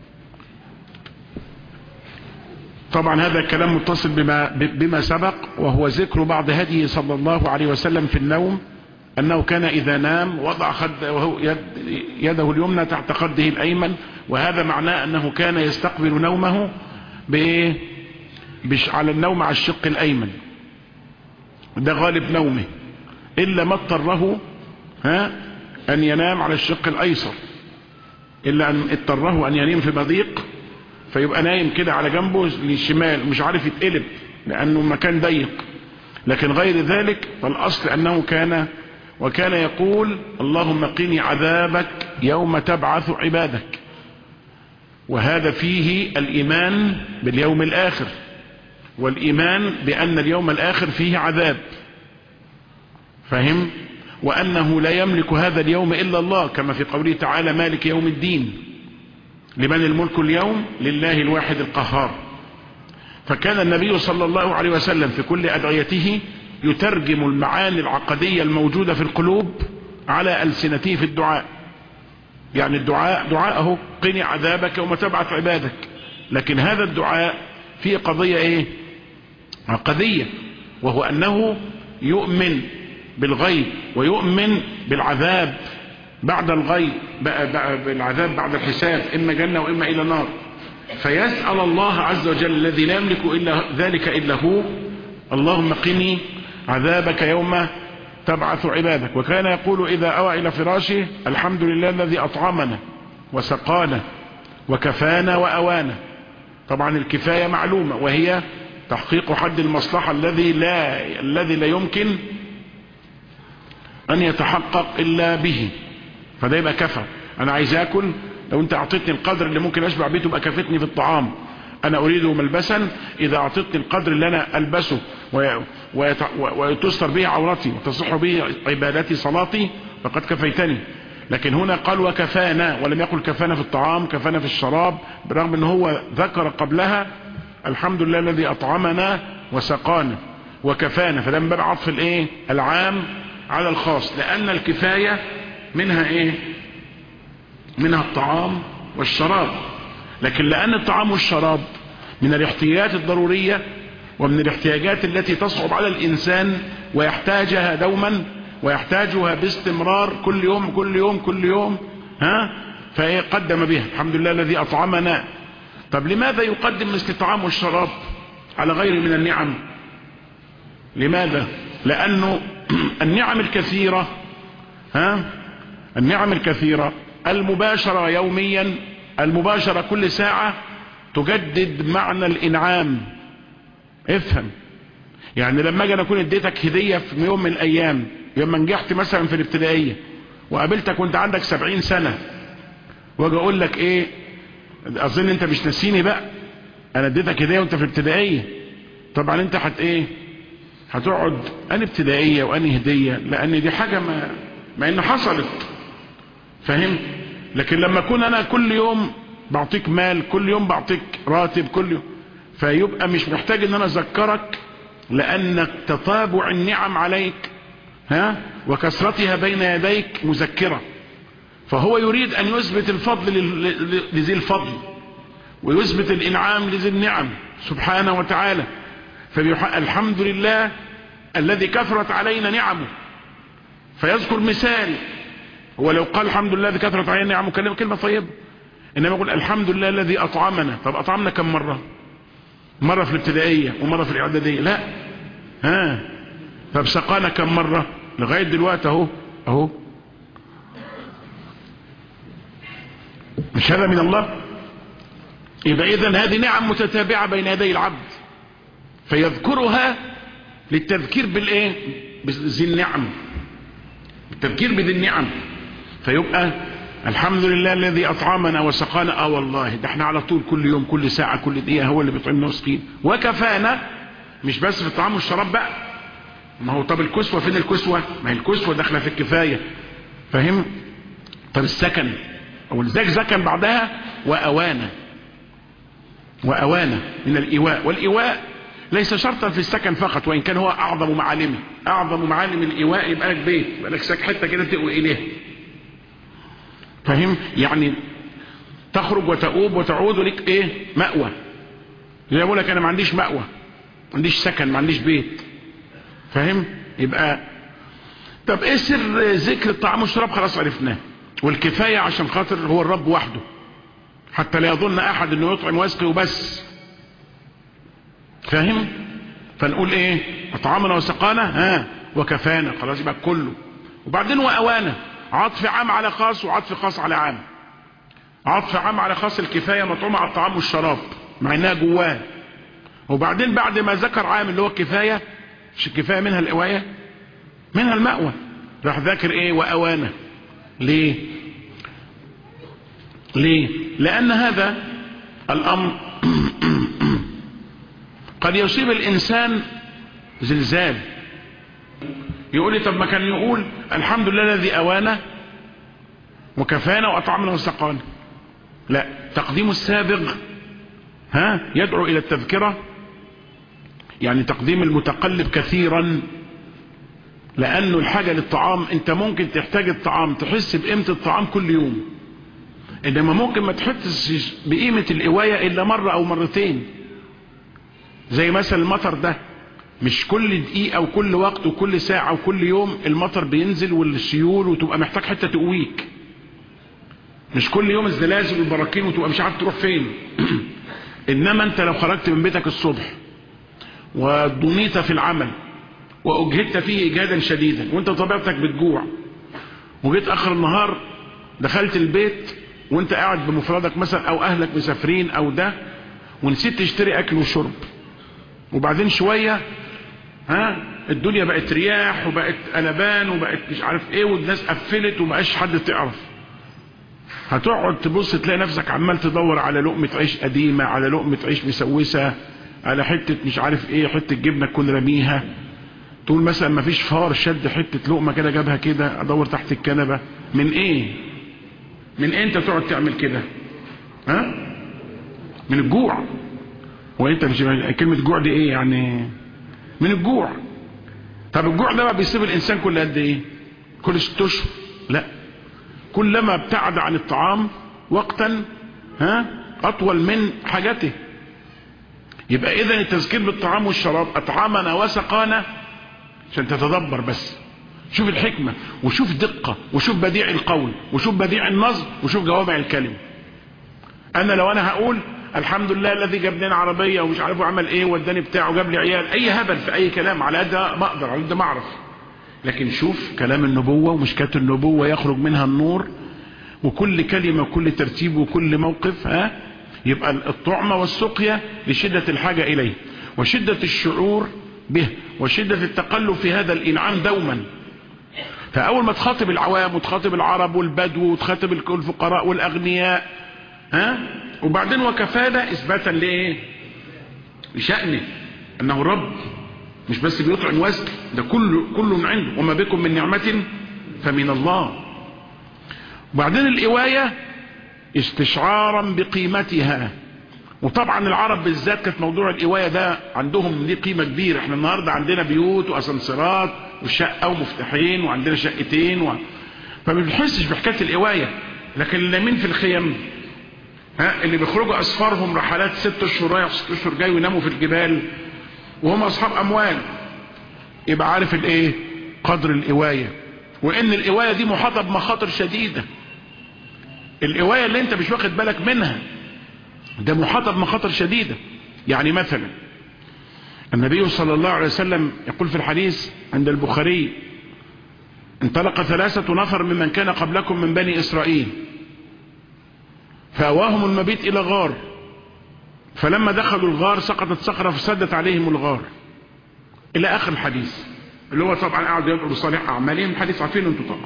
طبعا هذا الكلام متصل بما, بما سبق وهو ذكر بعض هديه صلى الله عليه وسلم في النوم أنه كان إذا نام وضع خد وهو يد يده اليمنى تحت خده الأيمن وهذا معناه أنه كان يستقبل نومه بإيه بش على النوم على الشق الأيمن ده غالب نومه إلا ما اضطره ها أن ينام على الشق الأيسر إلا أن اضطره أن ينام في بضيق فيبقى نايم كده على جنبه للشمال مش عارف يتقلب لأنه مكان ضيق لكن غير ذلك فالأصل أنه كان وكان يقول اللهم قني عذابك يوم تبعث عبادك وهذا فيه الإيمان باليوم الآخر والإيمان بأن اليوم الآخر فيه عذاب فهم وأنه لا يملك هذا اليوم إلا الله كما في قوله تعالى مالك يوم الدين لمن الملك اليوم لله الواحد القهار فكان النبي صلى الله عليه وسلم في كل أدعيته يترجم المعاني العقدية الموجودة في القلوب على ألسنته في الدعاء يعني الدعاء دعاءه قني عذابك وما تبعث عبادك لكن هذا الدعاء فيه قضية ايه قضية وهو انه يؤمن بالغيب ويؤمن بالعذاب بعد الغيب بالعذاب بعد الحساب اما جنة واما الى نار فيسأل الله عز وجل الذي لا يملك إلا ذلك إلا هو اللهم قني عذابك يوم تبعث عبادك وكان يقول إذا أوى إلى فراشه الحمد لله الذي أطعمنا وسقانا وكفانا وأوانا طبعا الكفاية معلومة وهي تحقيق حد المصلحة الذي لا الذي لا يمكن أن يتحقق إلا به فده يبقى كفى أنا عايز أكل لو أنت أعطيتني القدر اللي ممكن أشبع بيه تبقى كفتني في الطعام أنا أريد ملبسا إذا أعطيتني القدر اللي أنا ألبسه ويتستر به عورتي وتصح به عبادتي صلاتي فقد كفيتني لكن هنا قال وكفانا ولم يقل كفانا في الطعام كفانا في الشراب برغم ان هو ذكر قبلها الحمد لله الذي اطعمنا وسقانا وكفانا فده من باب عطف الايه العام على الخاص لان الكفايه منها ايه منها الطعام والشراب لكن لان الطعام والشراب من الاحتياجات الضروريه ومن الاحتياجات التي تصعب على الانسان ويحتاجها دوما ويحتاجها باستمرار كل يوم كل يوم كل يوم ها فقدم بها الحمد لله الذي أطعمنا طب لماذا يقدم مثل الطعام والشراب على غيره من النعم لماذا لأنه النعم الكثيرة ها النعم الكثيرة المباشرة يوميا المباشرة كل ساعة تجدد معنى الإنعام افهم يعني لما اجي اكون اديتك هدية في يوم من الايام لما نجحت مثلا في الابتدائية وقابلتك وانت عندك سبعين سنة واجي اقول لك ايه اظن انت مش ناسيني بقى انا اديتك هدية وانت في الابتدائية طبعا انت هت ايه هتقعد اني ابتدائية واني هدية لان دي حاجة ما ما ان حصلت فاهم لكن لما اكون انا كل يوم بعطيك مال كل يوم بعطيك راتب كل يوم فيبقى مش محتاج ان انا اذكرك لان تتابع النعم عليك ها وكثرتها بين يديك مذكرة فهو يريد ان يثبت الفضل لذي الفضل ويثبت الانعام لذي النعم سبحانه وتعالى فالحمد لله الذي كثرت علينا نعمه فيذكر مثال هو لو قال الحمد لله الذي كثرت علينا نعمه كلمة, كلمة طيبة انما يقول الحمد لله الذي اطعمنا طب اطعمنا كم مرة مرة في الابتدائية ومرة في الاعدادية لا ها طب سقانا كم مرة لغاية دلوقتي اهو اهو مش هذا من الله يبقى اذا هذه نعم متتابعة بين يدي العبد فيذكرها للتذكير بالايه بذي النعم التذكير بذي النعم فيبقى الحمد لله الذي اطعمنا وسقانا اه والله ده احنا على طول كل يوم كل ساعة كل دقيقة هو اللي بيطعمنا وسقين وكفانا مش بس في الطعام والشراب بقى ما هو طب الكسوة فين الكسوة ما هي الكسوة داخله في الكفاية فاهم طب السكن او ذاك سكن بعدها واوانا واوانا من الايواء والايواء ليس شرطا في السكن فقط وان كان هو اعظم معالمه اعظم معالم الايواء يبقى لك بيت يبقى لك سك حته كده تقوي اليها فاهم يعني تخرج وتؤوب وتعود لك ايه مأوى زي بقول لك انا ما عنديش مأوى ما عنديش سكن ما عنديش بيت فاهم يبقى طب ايه سر ذكر الطعام والشراب خلاص عرفناه والكفاية عشان خاطر هو الرب وحده حتى لا يظن احد انه يطعم ويسقي وبس فاهم فنقول ايه اطعامنا وسقانا ها وكفانا خلاص يبقى كله وبعدين واوانا عطف عام على خاص وعطف خاص على عام عطف عام على خاص الكفاية مطعومة على الطعام والشراب مع انها جواه وبعدين بعد ما ذكر عام اللي هو الكفاية مش الكفاية منها القواية منها المأوى راح ذاكر ايه واوانا ليه ليه لان هذا الامر قد يصيب الانسان زلزال يقول لي طب ما كان يقول الحمد لله الذي اوانا وكفانا واطعمنا وسقانا لا تقديم السابق ها يدعو الى التذكرة يعني تقديم المتقلب كثيرا لانه الحاجة للطعام انت ممكن تحتاج الطعام تحس بقيمة الطعام كل يوم انما ممكن ما تحسش بقيمة القواية الا مرة او مرتين زي مثلا المطر ده مش كل دقيقة وكل وقت وكل ساعة وكل يوم المطر بينزل والسيول وتبقى محتاج حتة تقويك مش كل يوم الزلازل والبراكين وتبقى مش عارف تروح فين انما انت لو خرجت من بيتك الصبح وضنيت في العمل واجهدت فيه اجهادا شديدا وانت طبيعتك بتجوع وجيت اخر النهار دخلت البيت وانت قاعد بمفردك مثلا او اهلك مسافرين او ده ونسيت تشتري اكل وشرب وبعدين شوية ها الدنيا بقت رياح وبقت قلبان وبقت مش عارف ايه والناس قفلت ومبقاش حد تعرف هتقعد تبص تلاقي نفسك عمال تدور على لقمة عيش قديمة على لقمة عيش مسوسة على حتة مش عارف ايه حتة جبنة تكون رميها تقول مثلا ما فيش فار شد حتة لقمة كده جابها كده ادور تحت الكنبة من ايه من ايه انت تقعد تعمل كده ها من الجوع وانت مش كلمة جوع دي ايه يعني من الجوع طب الجوع ده بقى بيصيب الانسان كل قد ايه كل ست اشهر لا كلما ابتعد عن الطعام وقتا ها اطول من حاجته يبقى اذا التذكير بالطعام والشراب اطعامنا وسقانا عشان تتدبر بس شوف الحكمة وشوف دقة وشوف بديع القول وشوف بديع النظم وشوف جوامع الكلم انا لو انا هقول الحمد لله الذي جاب لنا عربيه ومش عارف عمل ايه واداني بتاعه وجاب لي عيال اي هبل في اي كلام على قد ما اقدر على قد ما اعرف لكن شوف كلام النبوه ومشكات النبوه يخرج منها النور وكل كلمه وكل ترتيب وكل موقف ها يبقى الطعمه والسقيا لشده الحاجه اليه وشده الشعور به وشده التقلب في هذا الانعام دوما فاول ما تخاطب العوام وتخاطب العرب والبدو وتخاطب الفقراء والاغنياء ها وبعدين وكفانا اثباتا لايه لشأنه انه رب مش بس بيطعم وزن ده كله كله من عنده وما بكم من نعمة فمن الله وبعدين القواية استشعارا بقيمتها وطبعا العرب بالذات كانت موضوع القواية ده عندهم ليه قيمة كبيرة احنا النهاردة عندنا بيوت واسانسيرات وشقة ومفتاحين وعندنا شقتين و... فما بنحسش بحكاية القواية لكن اللي مين في الخيم ها اللي بيخرجوا اسفارهم رحلات ست اشهر رايح ست اشهر جاي ويناموا في الجبال وهم اصحاب اموال يبقى عارف الايه قدر القوايه وان القوايه دي محاطه بمخاطر شديده القوايه اللي انت مش واخد بالك منها ده محاطه بمخاطر شديده يعني مثلا النبي صلى الله عليه وسلم يقول في الحديث عند البخاري انطلق ثلاثة نفر ممن كان قبلكم من بني إسرائيل فأواهم المبيت إلى غار فلما دخلوا الغار سقطت صخرة فسدت عليهم الغار إلى آخر الحديث اللي هو طبعا قعدوا يدعوا بصالح أعمالهم الحديث عارفين أنتوا طبعا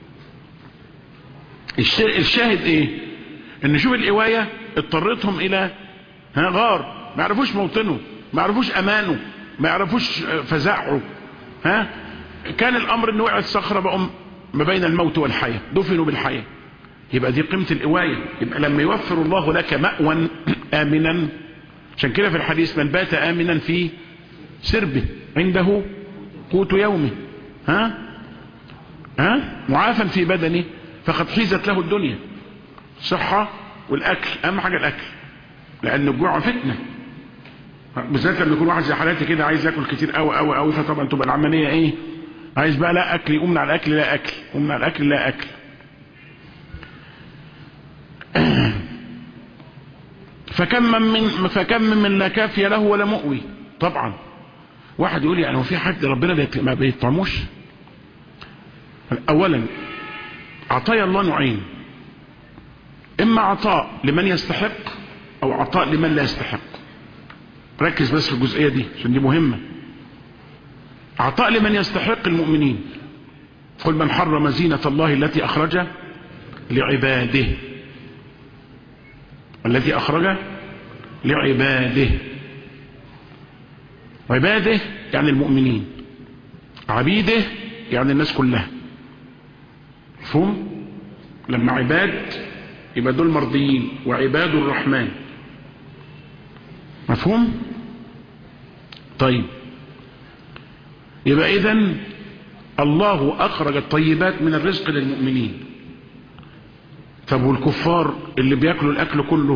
الشاهد إيه إن شوف القواية اضطرتهم إلى ها غار ما يعرفوش موطنه ما يعرفوش أمانه ما يعرفوش فزاعه ها كان الأمر إن وقعت صخرة بقوا ما بين الموت والحياة دفنوا بالحياة يبقى دي قيمة القواية يبقى لما يوفر الله لك مأوى آمنا عشان كده في الحديث من بات آمنا في سربه عنده قوت يومه ها ها معافا في بدنه فقد حيزت له الدنيا صحة والأكل أهم حاجة الأكل لأن الجوع فتنة بالذات لما يكون واحد زي حالاتي كده عايز ياكل كتير قوي قوي قوي فطبعا تبقى العملية ايه عايز بقى لا اكل يقوم من على الاكل لا اكل يقوم من على الاكل لا اكل فكم من فكم من لا كافي له ولا مؤوي طبعا واحد يقول يعني هو في حد ربنا ما بيطعموش اولا عطايا الله نوعين اما عطاء لمن يستحق او عطاء لمن لا يستحق ركز بس في الجزئيه دي عشان دي مهمه عطاء لمن يستحق المؤمنين قل من حرم زينة الله التي أخرج لعباده التي أخرج لعباده عباده يعني المؤمنين عبيده يعني الناس كلها مفهوم لما عباد يبقى دول مرضيين وعباد الرحمن مفهوم طيب يبقى اذا الله اخرج الطيبات من الرزق للمؤمنين طب والكفار اللي بياكلوا الاكل كله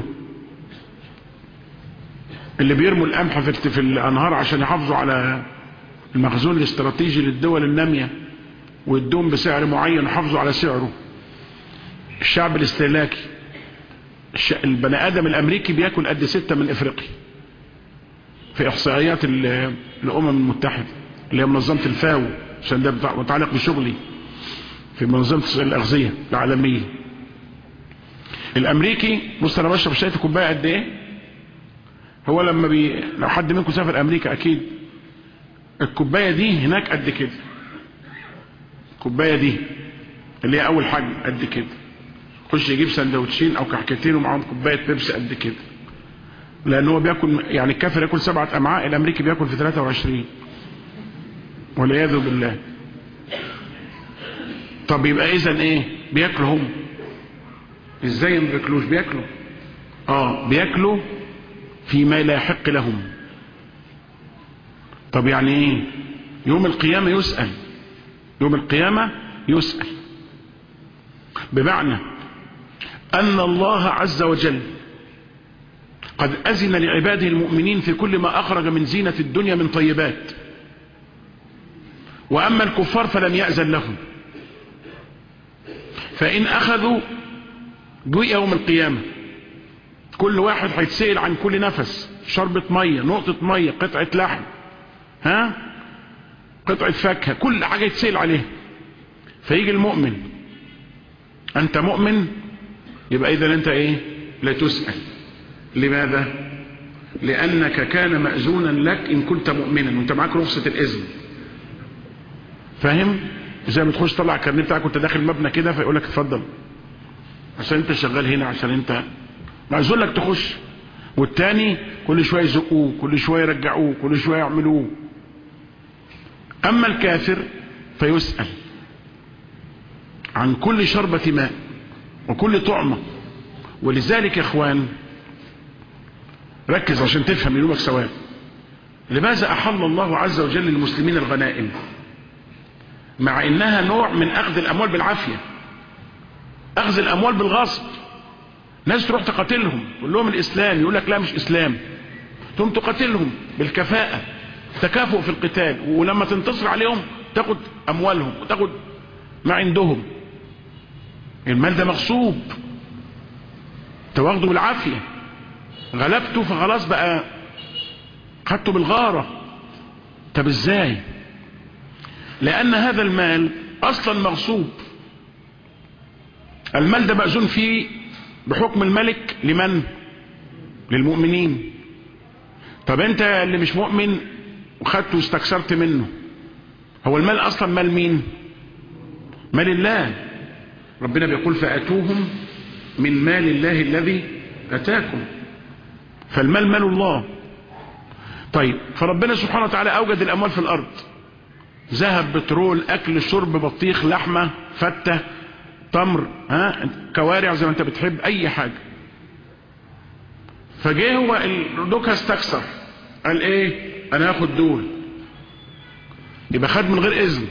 اللي بيرموا القمح في في الانهار عشان يحافظوا على المخزون الاستراتيجي للدول الناميه ويدوم بسعر معين يحافظوا على سعره الشعب الاستهلاكي البني ادم الامريكي بياكل قد ستة من افريقيا في احصائيات الامم المتحده اللي هي منظمه الفاو عشان ده متعلق بشغلي في منظمه الاغذيه العالميه الامريكي بص انا بشرب شاي في كوبايه قد ايه هو لما بي... لو حد منكم سافر امريكا اكيد الكوبايه دي هناك قد كده الكوبايه دي اللي هي اول حجم قد كده يخش يجيب سندوتشين او كحكتين ومعاهم كوبايه بيبسي قد كده لان هو بياكل يعني الكافر ياكل سبعه امعاء الامريكي بياكل في 23 والعياذ بالله طب يبقى اذا ايه بياكلوا هم ازاي ما بياكلوش بياكلوا اه بياكلوا فيما لا يحق لهم طب يعني ايه يوم القيامه يسال يوم القيامه يسال بمعنى ان الله عز وجل قد اذن لعباده المؤمنين في كل ما اخرج من زينه الدنيا من طيبات واما الكفار فلم ياذن لهم فان اخذوا جوء يوم القيامه كل واحد هيتسال عن كل نفس شربة ميه نقطة ميه قطعة لحم ها قطعة فاكهة كل حاجة يتسال عليها فيجي المؤمن انت مؤمن يبقى اذا انت ايه لا تسأل لماذا لانك كان مأذونا لك ان كنت مؤمنا وانت معاك رخصة الاذن فاهم زي ما تخش طلع الكارنيه بتاعك وانت داخل مبنى كده فيقول لك اتفضل عشان انت شغال هنا عشان انت معزول لك تخش والتاني كل شويه يزقوه كل شويه يرجعوه كل شويه يعملوه اما الكافر فيسأل عن كل شربة ماء وكل طعمة ولذلك يا اخوان ركز عشان تفهم يلومك ثواب لماذا احل الله عز وجل للمسلمين الغنائم مع انها نوع من اخذ الاموال بالعافية اخذ الاموال بالغصب ناس تروح تقاتلهم تقول لهم الاسلام يقول لك لا مش اسلام ثم تقاتلهم بالكفاءة تكافؤ في القتال ولما تنتصر عليهم تاخد اموالهم وتاخد ما عندهم المال ده مغصوب انت واخده بالعافية غلبته فخلاص بقى خدته بالغارة طب ازاي لان هذا المال اصلا مغصوب المال ده مأذون فيه بحكم الملك لمن للمؤمنين طب انت اللي مش مؤمن وخدته واستكثرت منه هو المال اصلا مال مين مال الله ربنا بيقول فاتوهم من مال الله الذي اتاكم فالمال مال الله طيب فربنا سبحانه وتعالى اوجد الاموال في الارض ذهب بترول اكل شرب بطيخ لحمه فته تمر ها كوارع زي ما انت بتحب اي حاجه فجه هو دوكا استكثر قال ايه انا هاخد دول يبقى خد من غير اذن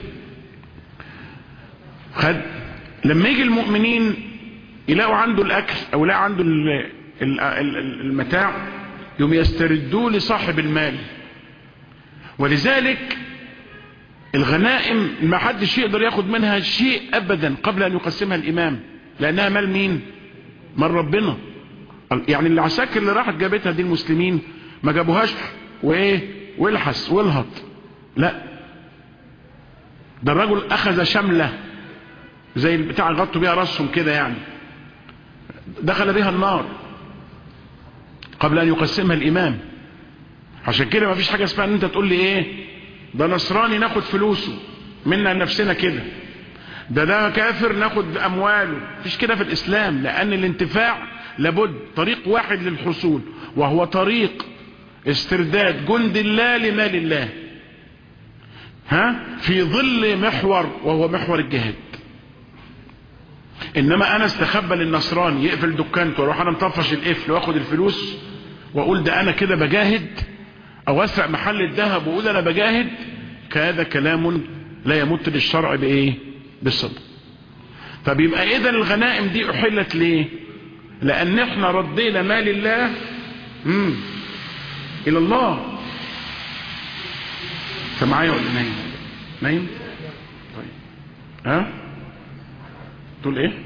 خد لما يجي المؤمنين يلاقوا عنده الاكل او يلاقوا عنده المتاع يوم يستردوه لصاحب المال ولذلك الغنائم ما حدش يقدر ياخد منها شيء ابدا قبل ان يقسمها الامام لانها مال مين مال ربنا يعني العساكر اللي راحت جابتها دي المسلمين ما جابوهاش وايه والحس والهط لا ده الرجل اخذ شملة زي البتاع غطوا بيها راسهم كده يعني دخل بها النار قبل ان يقسمها الامام عشان كده ما فيش حاجة اسمها ان انت تقول لي ايه ده نصراني ناخد فلوسه منا نفسنا كده ده ده كافر ناخد امواله مفيش كده في الاسلام لان الانتفاع لابد طريق واحد للحصول وهو طريق استرداد جند الله لمال الله ها في ظل محور وهو محور الجهاد انما انا استخبى للنصراني يقفل دكانته واروح انا مطفش القفل واخد الفلوس واقول ده انا كده بجاهد او اسرق محل الذهب واقول انا بجاهد كهذا كلام لا يمت للشرع بايه بالصدق طب يبقى اذا الغنائم دي احلت ليه لان احنا ردينا مال الله مم. الى الله انت معايا ولا نايم نايم طيب ها تقول ايه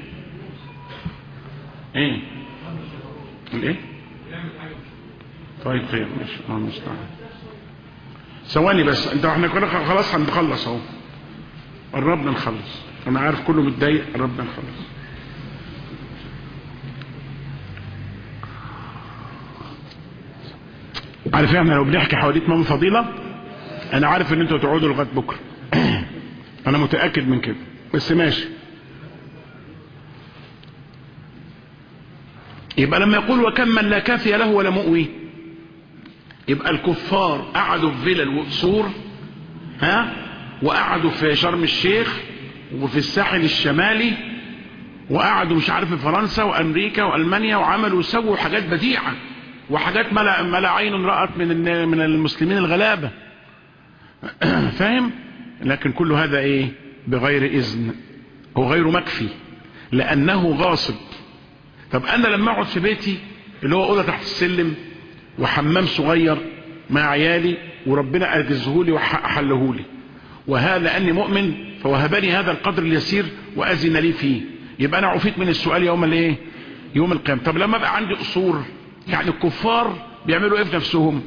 ايه تقول ايه طيب خير ماشي الله المستعان ثواني بس انت احنا كنا خلاص هنخلص اهو قربنا نخلص انا عارف كله متضايق قربنا نخلص عارف احنا لو بنحكي حواديت مام فضيلة انا عارف ان انتوا تقعدوا لغاية بكرة انا متأكد من كده بس ماشي يبقى لما يقول وكم من لا كافي له ولا مؤوي يبقى الكفار قعدوا في فيلل وقصور ها وقعدوا في شرم الشيخ وفي الساحل الشمالي وقعدوا مش عارف في فرنسا وامريكا والمانيا وعملوا وسووا حاجات بديعه وحاجات ملا, ملا عين رأت من من المسلمين الغلابة فاهم لكن كل هذا ايه بغير اذن هو غير مكفي لانه غاصب طب انا لما اقعد في بيتي اللي هو اوضه تحت السلم وحمام صغير مع عيالي وربنا اجزهولي وحلهولي وهذا لاني مؤمن فوهبني هذا القدر اليسير واذن لي فيه يبقى انا عفيت من السؤال يوم الايه يوم القيامه طب لما بقى عندي قصور يعني الكفار بيعملوا ايه في نفسهم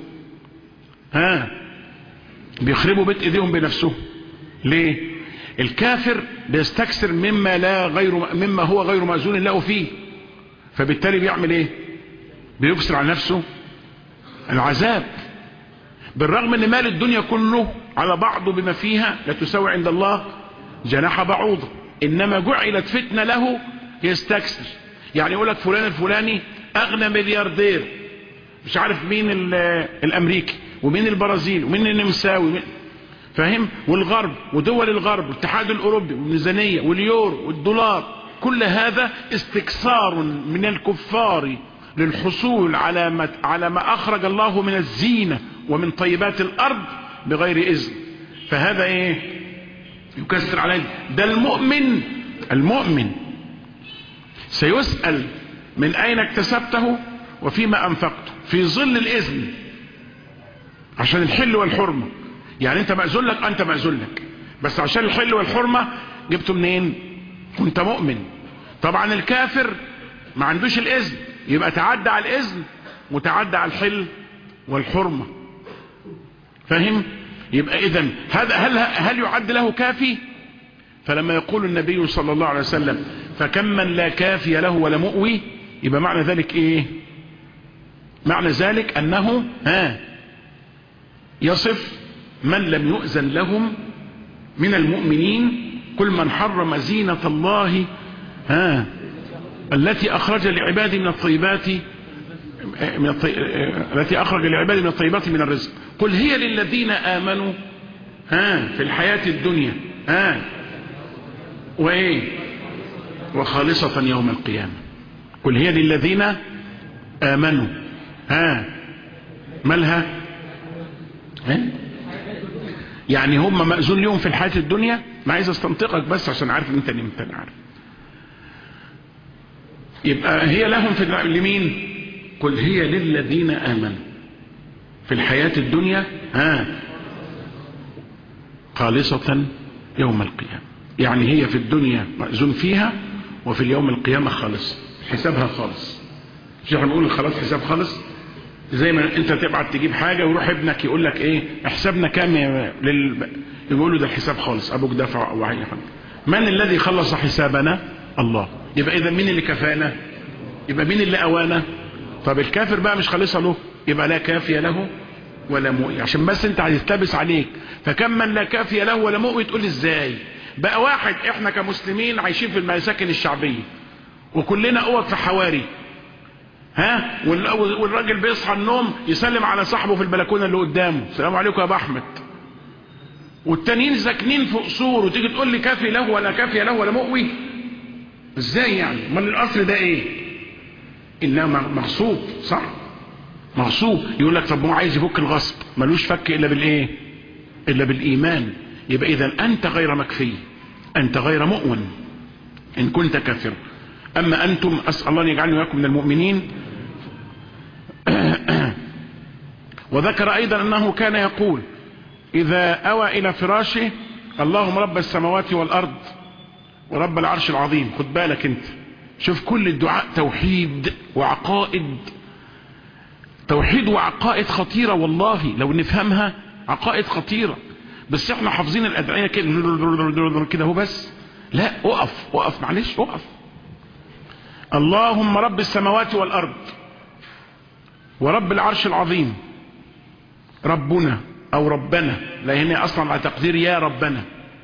ها بيخربوا بيت ايديهم بنفسهم ليه الكافر بيستكثر مما لا غير مما هو غير مأذون له فيه فبالتالي بيعمل ايه بيكسر على نفسه العذاب بالرغم ان مال الدنيا كله على بعضه بما فيها لا تساوي عند الله جناح بعوضة انما جعلت فتنة له يستكثر يعني يقول لك فلان الفلاني اغنى ملياردير مش عارف مين الامريكي ومين البرازيل ومين النمساوي ومين فاهم والغرب ودول الغرب والاتحاد الاوروبي والميزانيه واليورو والدولار كل هذا استكثار من الكفار للحصول على ما على ما اخرج الله من الزينه ومن طيبات الارض بغير اذن فهذا ايه يكسر عليه ده المؤمن المؤمن سيسأل من اين اكتسبته وفيما انفقته في ظل الاذن عشان الحل والحرمة يعني انت مأذون لك انت مأذون لك بس عشان الحل والحرمة جبته منين كنت مؤمن طبعا الكافر ما عندوش الاذن يبقى تعدى على الاذن وتعدى على الحل والحرمة فاهم يبقى اذا هذا هل هل يعد له كافي فلما يقول النبي صلى الله عليه وسلم فكم من لا كافي له ولا مؤوي يبقى معنى ذلك ايه معنى ذلك انه ها يصف من لم يؤذن لهم من المؤمنين كل من حرم زينة الله ها التي اخرج لعباده من الطيبات من الطي... التي اخرج لعباده من الطيبات من الرزق قل هي للذين امنوا ها في الحياة الدنيا ها وايه وخالصة يوم القيامة قل هي للذين امنوا ها مالها ها يعني هم مأذون لهم في الحياة الدنيا ما عايز استنطقك بس عشان عارف ان انت نمت انا عارف يبقى هي لهم في لمين قل هي للذين امنوا في الحياة الدنيا ها خالصة يوم القيامة يعني هي في الدنيا مأذون فيها وفي اليوم القيامة خالص حسابها خالص مش احنا بنقول خلاص حساب خالص زي ما انت تبعت تجيب حاجة ويروح ابنك يقول لك ايه حسابنا كام لل... يقول له ده الحساب خالص ابوك دفع او اي حاجة من الذي خلص حسابنا الله يبقى اذا مين اللي كفانا يبقى مين اللي اوانا طب الكافر بقى مش خالصة له يبقى لا كافية له ولا مؤوي عشان بس انت هتلتبس عليك فكم من لا كافية له ولا مؤوي تقول ازاي بقى واحد احنا كمسلمين عايشين في المساكن الشعبية وكلنا اوض في حواري ها والراجل بيصحى النوم يسلم على صاحبه في البلكونه اللي قدامه السلام عليكم يا ابو احمد والتانيين ساكنين في قصور وتيجي تقول لي كافي له ولا كافيه له ولا مؤوي ازاي يعني امال الاصل ده ايه انما مغصوب صح مغصوب يقول لك طب هو عايز يفك الغصب ملوش فك الا بالايه الا بالايمان يبقى اذا انت غير مكفي انت غير مؤون ان كنت كافر أما أنتم أسأل الله أن يجعلني وياكم من المؤمنين وذكر أيضا أنه كان يقول إذا أوى إلى فراشه اللهم رب السماوات والأرض ورب العرش العظيم خد بالك أنت شوف كل الدعاء توحيد وعقائد توحيد وعقائد خطيرة والله لو نفهمها عقائد خطيرة بس احنا حافظين الأدعية كده كده هو بس لا اقف اقف معلش اقف اللهم رب السماوات والأرض ورب العرش العظيم ربنا أو ربنا لا هنا أصلا على تقدير يا ربنا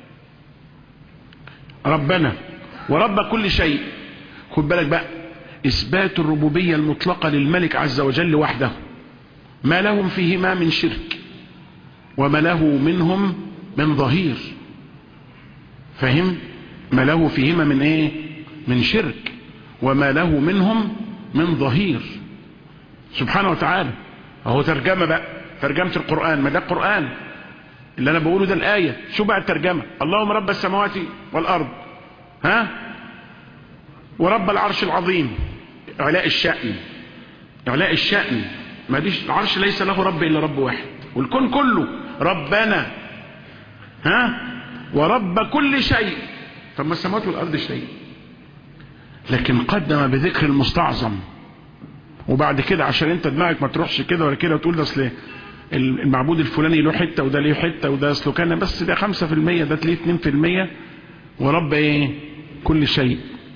ربنا ورب كل شيء خد بالك بقى إثبات الربوبية المطلقة للملك عز وجل وحده ما لهم فيهما من شرك وما له منهم من ظهير فهم ما له فيهما من ايه من شرك وما له منهم من ظهير سبحانه وتعالى اهو ترجمة بقى ترجمة القرآن ما ده القرآن اللي انا بقوله ده الآية شو بقى الترجمة اللهم رب السماوات والأرض ها ورب العرش العظيم علاء الشأن علاء الشأن ما ديش العرش ليس له رب إلا رب واحد والكون كله ربنا ها ورب كل شيء طب ما السماوات والأرض شيء لكن قدم بذكر المستعظم وبعد كده عشان انت دماغك ما تروحش كده ولا كده وتقول ده اصل المعبود الفلاني له حته وده ليه حته وده اصله كان بس ده 5% ده تلاقيه 2% ورب ايه كل شيء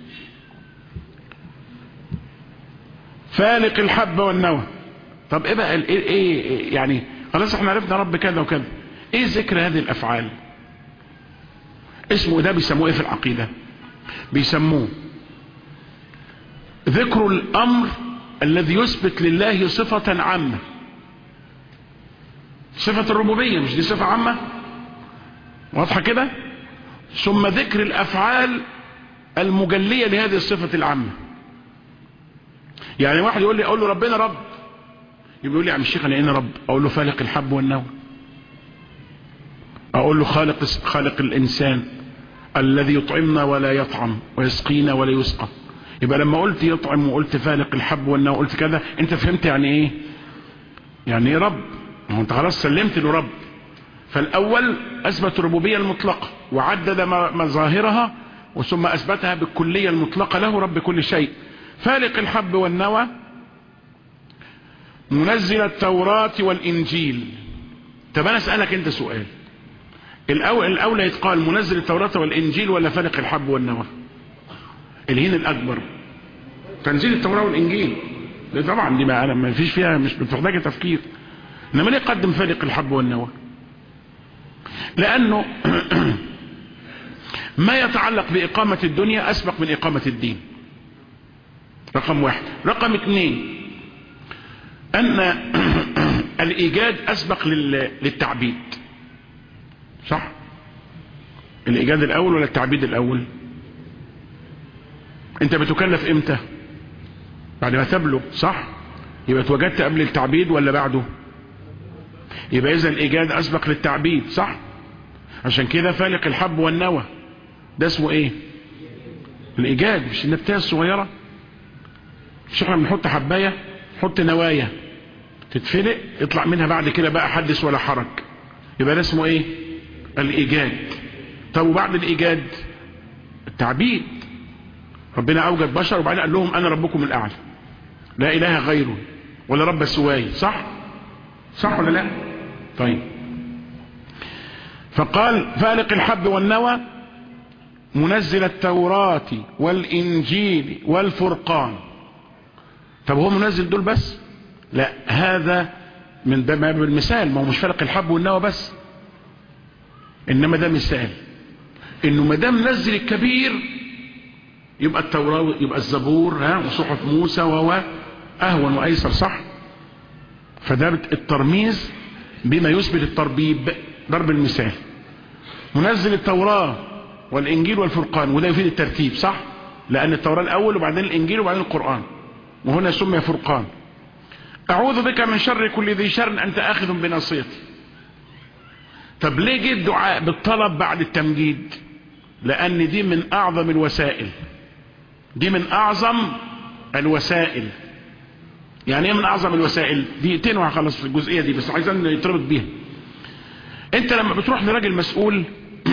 فالق الحب والنوى طب ايه بقى ايه, ايه يعني خلاص احنا عرفنا رب كذا وكذا ايه ذكر هذه الافعال اسمه ده بيسموه ايه في العقيده بيسموه ذكر الامر الذي يثبت لله صفة عامة صفة الربوبية مش دي صفة عامة واضحة كده ثم ذكر الافعال المجلية لهذه الصفة العامة يعني واحد يقول لي اقول له ربنا رب يقول لي يا عم الشيخ انا ايه رب اقول له فالق الحب والنوى اقول له خالق خالق الانسان الذي يطعمنا ولا يطعم ويسقينا ولا يسقى يبقى لما قلت يطعم وقلت فالق الحب والنوى قلت كذا انت فهمت يعني ايه يعني ايه رب ما انت خلاص سلمت له رب فالاول اثبت الربوبيه المطلقه وعدد مظاهرها وثم اثبتها بالكليه المطلقه له رب كل شيء فالق الحب والنوى منزل التوراة والإنجيل طب أنا أسألك أنت سؤال الأول الأولى يتقال منزل التوراة والإنجيل ولا فالق الحب والنوى الهين الأكبر تنزيل التوراة والإنجيل ده طبعا دي ما ما فيش فيها مش محتاجة تفكير إنما ليه قدم فالق الحب والنوى لأنه ما يتعلق بإقامة الدنيا أسبق من إقامة الدين رقم واحد رقم اثنين أن الإيجاد أسبق للتعبيد صح الإيجاد الأول ولا التعبيد الأول أنت بتكلف إمتى بعد ما تبلغ صح يبقى اتوجدت قبل التعبيد ولا بعده يبقى إذا الإيجاد أسبق للتعبيد صح عشان كده فالق الحب والنوى ده اسمه إيه الإيجاد مش النبتة الصغيرة مش احنا بنحط حباية نحط نوايا تتفلق يطلع منها بعد كده بقى حدث ولا حرج يبقى ده اسمه ايه الإيجاد طب وبعد الإيجاد التعبيد ربنا أوجد بشر وبعدين قال لهم أنا ربكم الأعلى لا إله غيره ولا رب سواي صح صح ولا لا طيب فقال فالق الحب والنوى منزل التوراة والإنجيل والفرقان طب هو منزل دول بس لا هذا من باب المثال ما هو مش فالق الحب والنوى بس انما ده مثال انه ما دام نزل الكبير يبقى التوراة يبقى الزبور ها وصحف موسى وهو اهون وايسر صح فده الترميز بما يثبت التربيب ضرب المثال منزل التوراة والانجيل والفرقان وده يفيد الترتيب صح لان التوراة الاول وبعدين الانجيل وبعدين القرآن وهنا سمي فرقان اعوذ بك من شر كل ذي شر انت اخذ بناصيتي طب ليه جه الدعاء بالطلب بعد التمجيد لان دي من اعظم الوسائل دي من اعظم الوسائل يعني ايه من اعظم الوسائل دقيقتين وهخلص في الجزئيه دي بس عايزين نتربط بيها انت لما بتروح لراجل مسؤول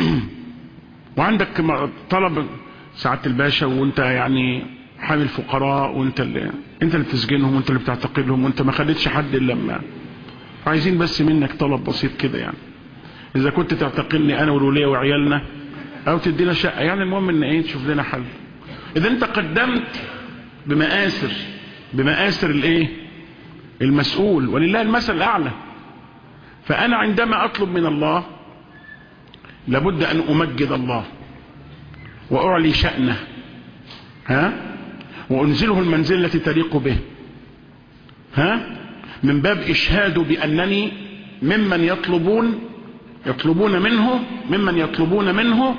وعندك طلب سعاده الباشا وانت يعني حامل فقراء وانت اللي انت اللي بتسجنهم وانت اللي بتعتقلهم وانت ما خليتش حد الا لما عايزين بس منك طلب بسيط كده يعني اذا كنت تعتقلني انا والوليه وعيالنا او تدينا شقه يعني المهم ان ايه تشوف لنا حل اذا انت قدمت بمآثر بمآثر الايه المسؤول ولله المثل الاعلى فانا عندما اطلب من الله لابد ان امجد الله واعلي شأنه ها وانزله المنزل التي تليق به ها من باب اشهاده بانني ممن يطلبون يطلبون منه ممن يطلبون منه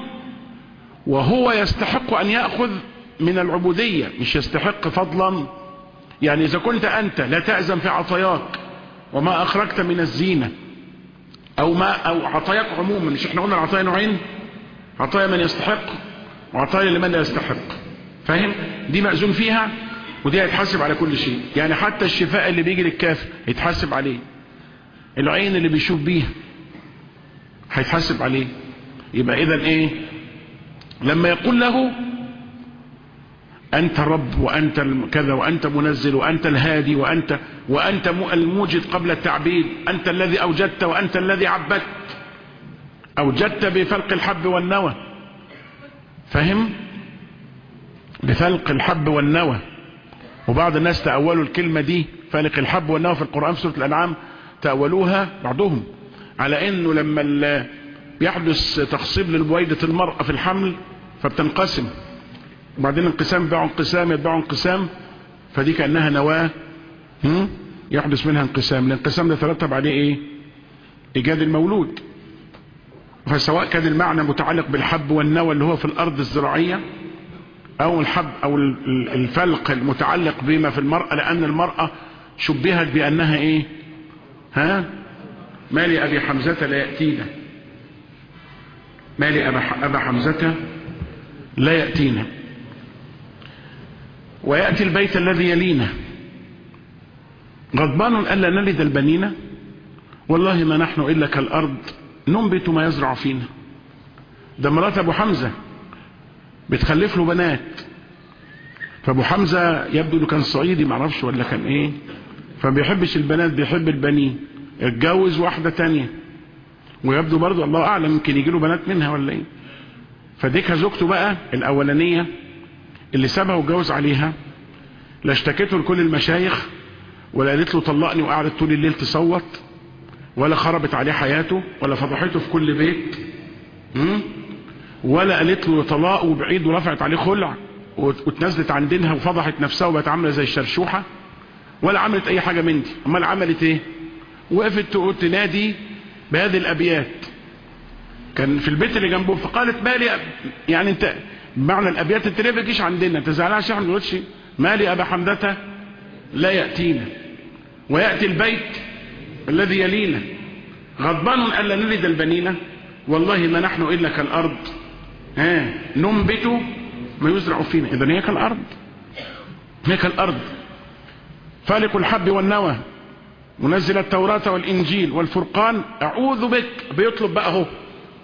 وهو يستحق ان يأخذ من العبودية مش يستحق فضلا يعني اذا كنت انت لا تأذن في عطاياك وما اخرجت من الزينة او ما او عطاياك عموما مش احنا قلنا العطايا نوعين عطايا من يستحق وعطايا لمن لا يستحق فاهم دي مأذون فيها ودي هيتحاسب على كل شيء يعني حتى الشفاء اللي بيجي للكافر هيتحاسب عليه العين اللي بيشوف بيها هيتحاسب عليه يبقى اذا ايه لما يقول له انت رب وانت كذا وانت منزل وانت الهادي وانت وانت الموجد قبل التعبيد انت الذي اوجدت وانت الذي عبدت اوجدت بفلق الحب والنوى فهم بفلق الحب والنوى وبعض الناس تأولوا الكلمة دي فلق الحب والنوى في القرآن في سورة الأنعام تأولوها بعضهم على انه لما بيحدث تخصيب للبويدة المرأة في الحمل فبتنقسم وبعدين انقسام يتبعوا انقسام يتبعوا انقسام فدي كأنها نواة يحدث منها انقسام الانقسام ده ترتب عليه ايه ايجاد المولود فسواء كان المعنى متعلق بالحب والنوى اللي هو في الارض الزراعية او الحب او الفلق المتعلق بما في المرأة لان المرأة شبهت بانها ايه ها مالي ابي حمزة لا يأتينا مالي ابا حمزة لا يأتينا ويأتي البيت الذي يلينا غضبان ألا نلد البنين والله ما نحن إلا كالأرض ننبت ما يزرع فينا ده مرات أبو حمزة بتخلف له بنات فأبو حمزة يبدو له كان صعيدي معرفش ولا كان إيه فبيحبش البنات بيحب البنين اتجوز واحدة تانية ويبدو برضو الله أعلم يمكن يجي له بنات منها ولا إيه فديك زوجته بقى الأولانية اللي سابها وجوز عليها لا اشتكته لكل المشايخ ولا قالت له طلقني وقعدت طول الليل تصوت ولا خربت عليه حياته ولا فضحته في كل بيت ولا قالت له طلاق وبعيد ورفعت عليه خلع واتنزلت عن دينها وفضحت نفسها وبقت عامله زي الشرشوحه ولا عملت اي حاجه من دي امال عملت ايه وقفت تقول تنادي بهذه الابيات كان في البيت اللي جنبه فقالت مالي يعني انت معنى الابيات انت ليه بتجيش عندنا انت زعلان عشان ما نقولش مالي ابا حمدته لا ياتينا وياتي البيت الذي يلينا غضبان الا نلد البنين والله ما نحن الا كالارض ها ننبت ما يزرع فينا اذا هي كالارض هي كالارض فالق الحب والنوى منزل التوراة والإنجيل والفرقان أعوذ بك بيطلب بقى هو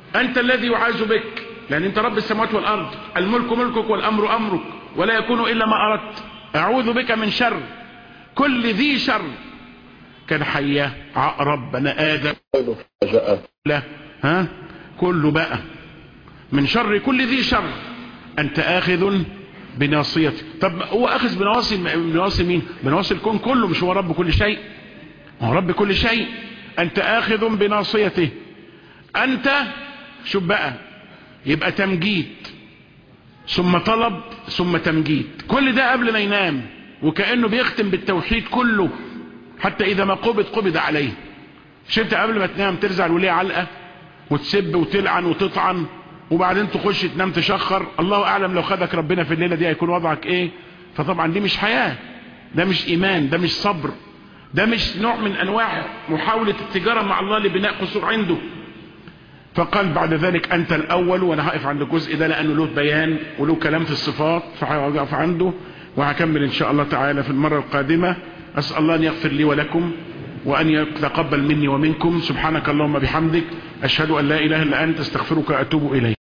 انت الذي يعاذ بك لان انت رب السماوات والارض الملك ملكك والامر امرك ولا يكون الا ما اردت اعوذ بك من شر كل ذي شر كان حية عقرب بني ادم لا ها كله بقى من شر كل ذي شر انت اخذ بناصيتك طب هو اخذ بنواصي بنواصي مين بنواصي الكون كله مش هو رب كل شيء هو رب كل شيء انت اخذ بناصيته انت شوف بقى يبقى تمجيد ثم طلب ثم تمجيد كل ده قبل ما ينام وكأنه بيختم بالتوحيد كله حتى اذا ما قبض قبض عليه مش انت قبل ما تنام ترزع الوليه علقه وتسب وتلعن وتطعن وبعدين تخش تنام تشخر الله اعلم لو خدك ربنا في الليله دي هيكون وضعك ايه فطبعا دي مش حياه ده مش ايمان ده مش صبر ده مش نوع من انواع محاوله التجاره مع الله لبناء قصور عنده فقال بعد ذلك انت الاول وانا هقف عند الجزء ده لانه له بيان وله كلام في الصفات فهقف عنده وهكمل ان شاء الله تعالى في المره القادمه اسال الله ان يغفر لي ولكم وأن يتقبل مني ومنكم سبحانك اللهم بحمدك أشهد أن لا إله إلا أنت استغفرك وأتوب إليك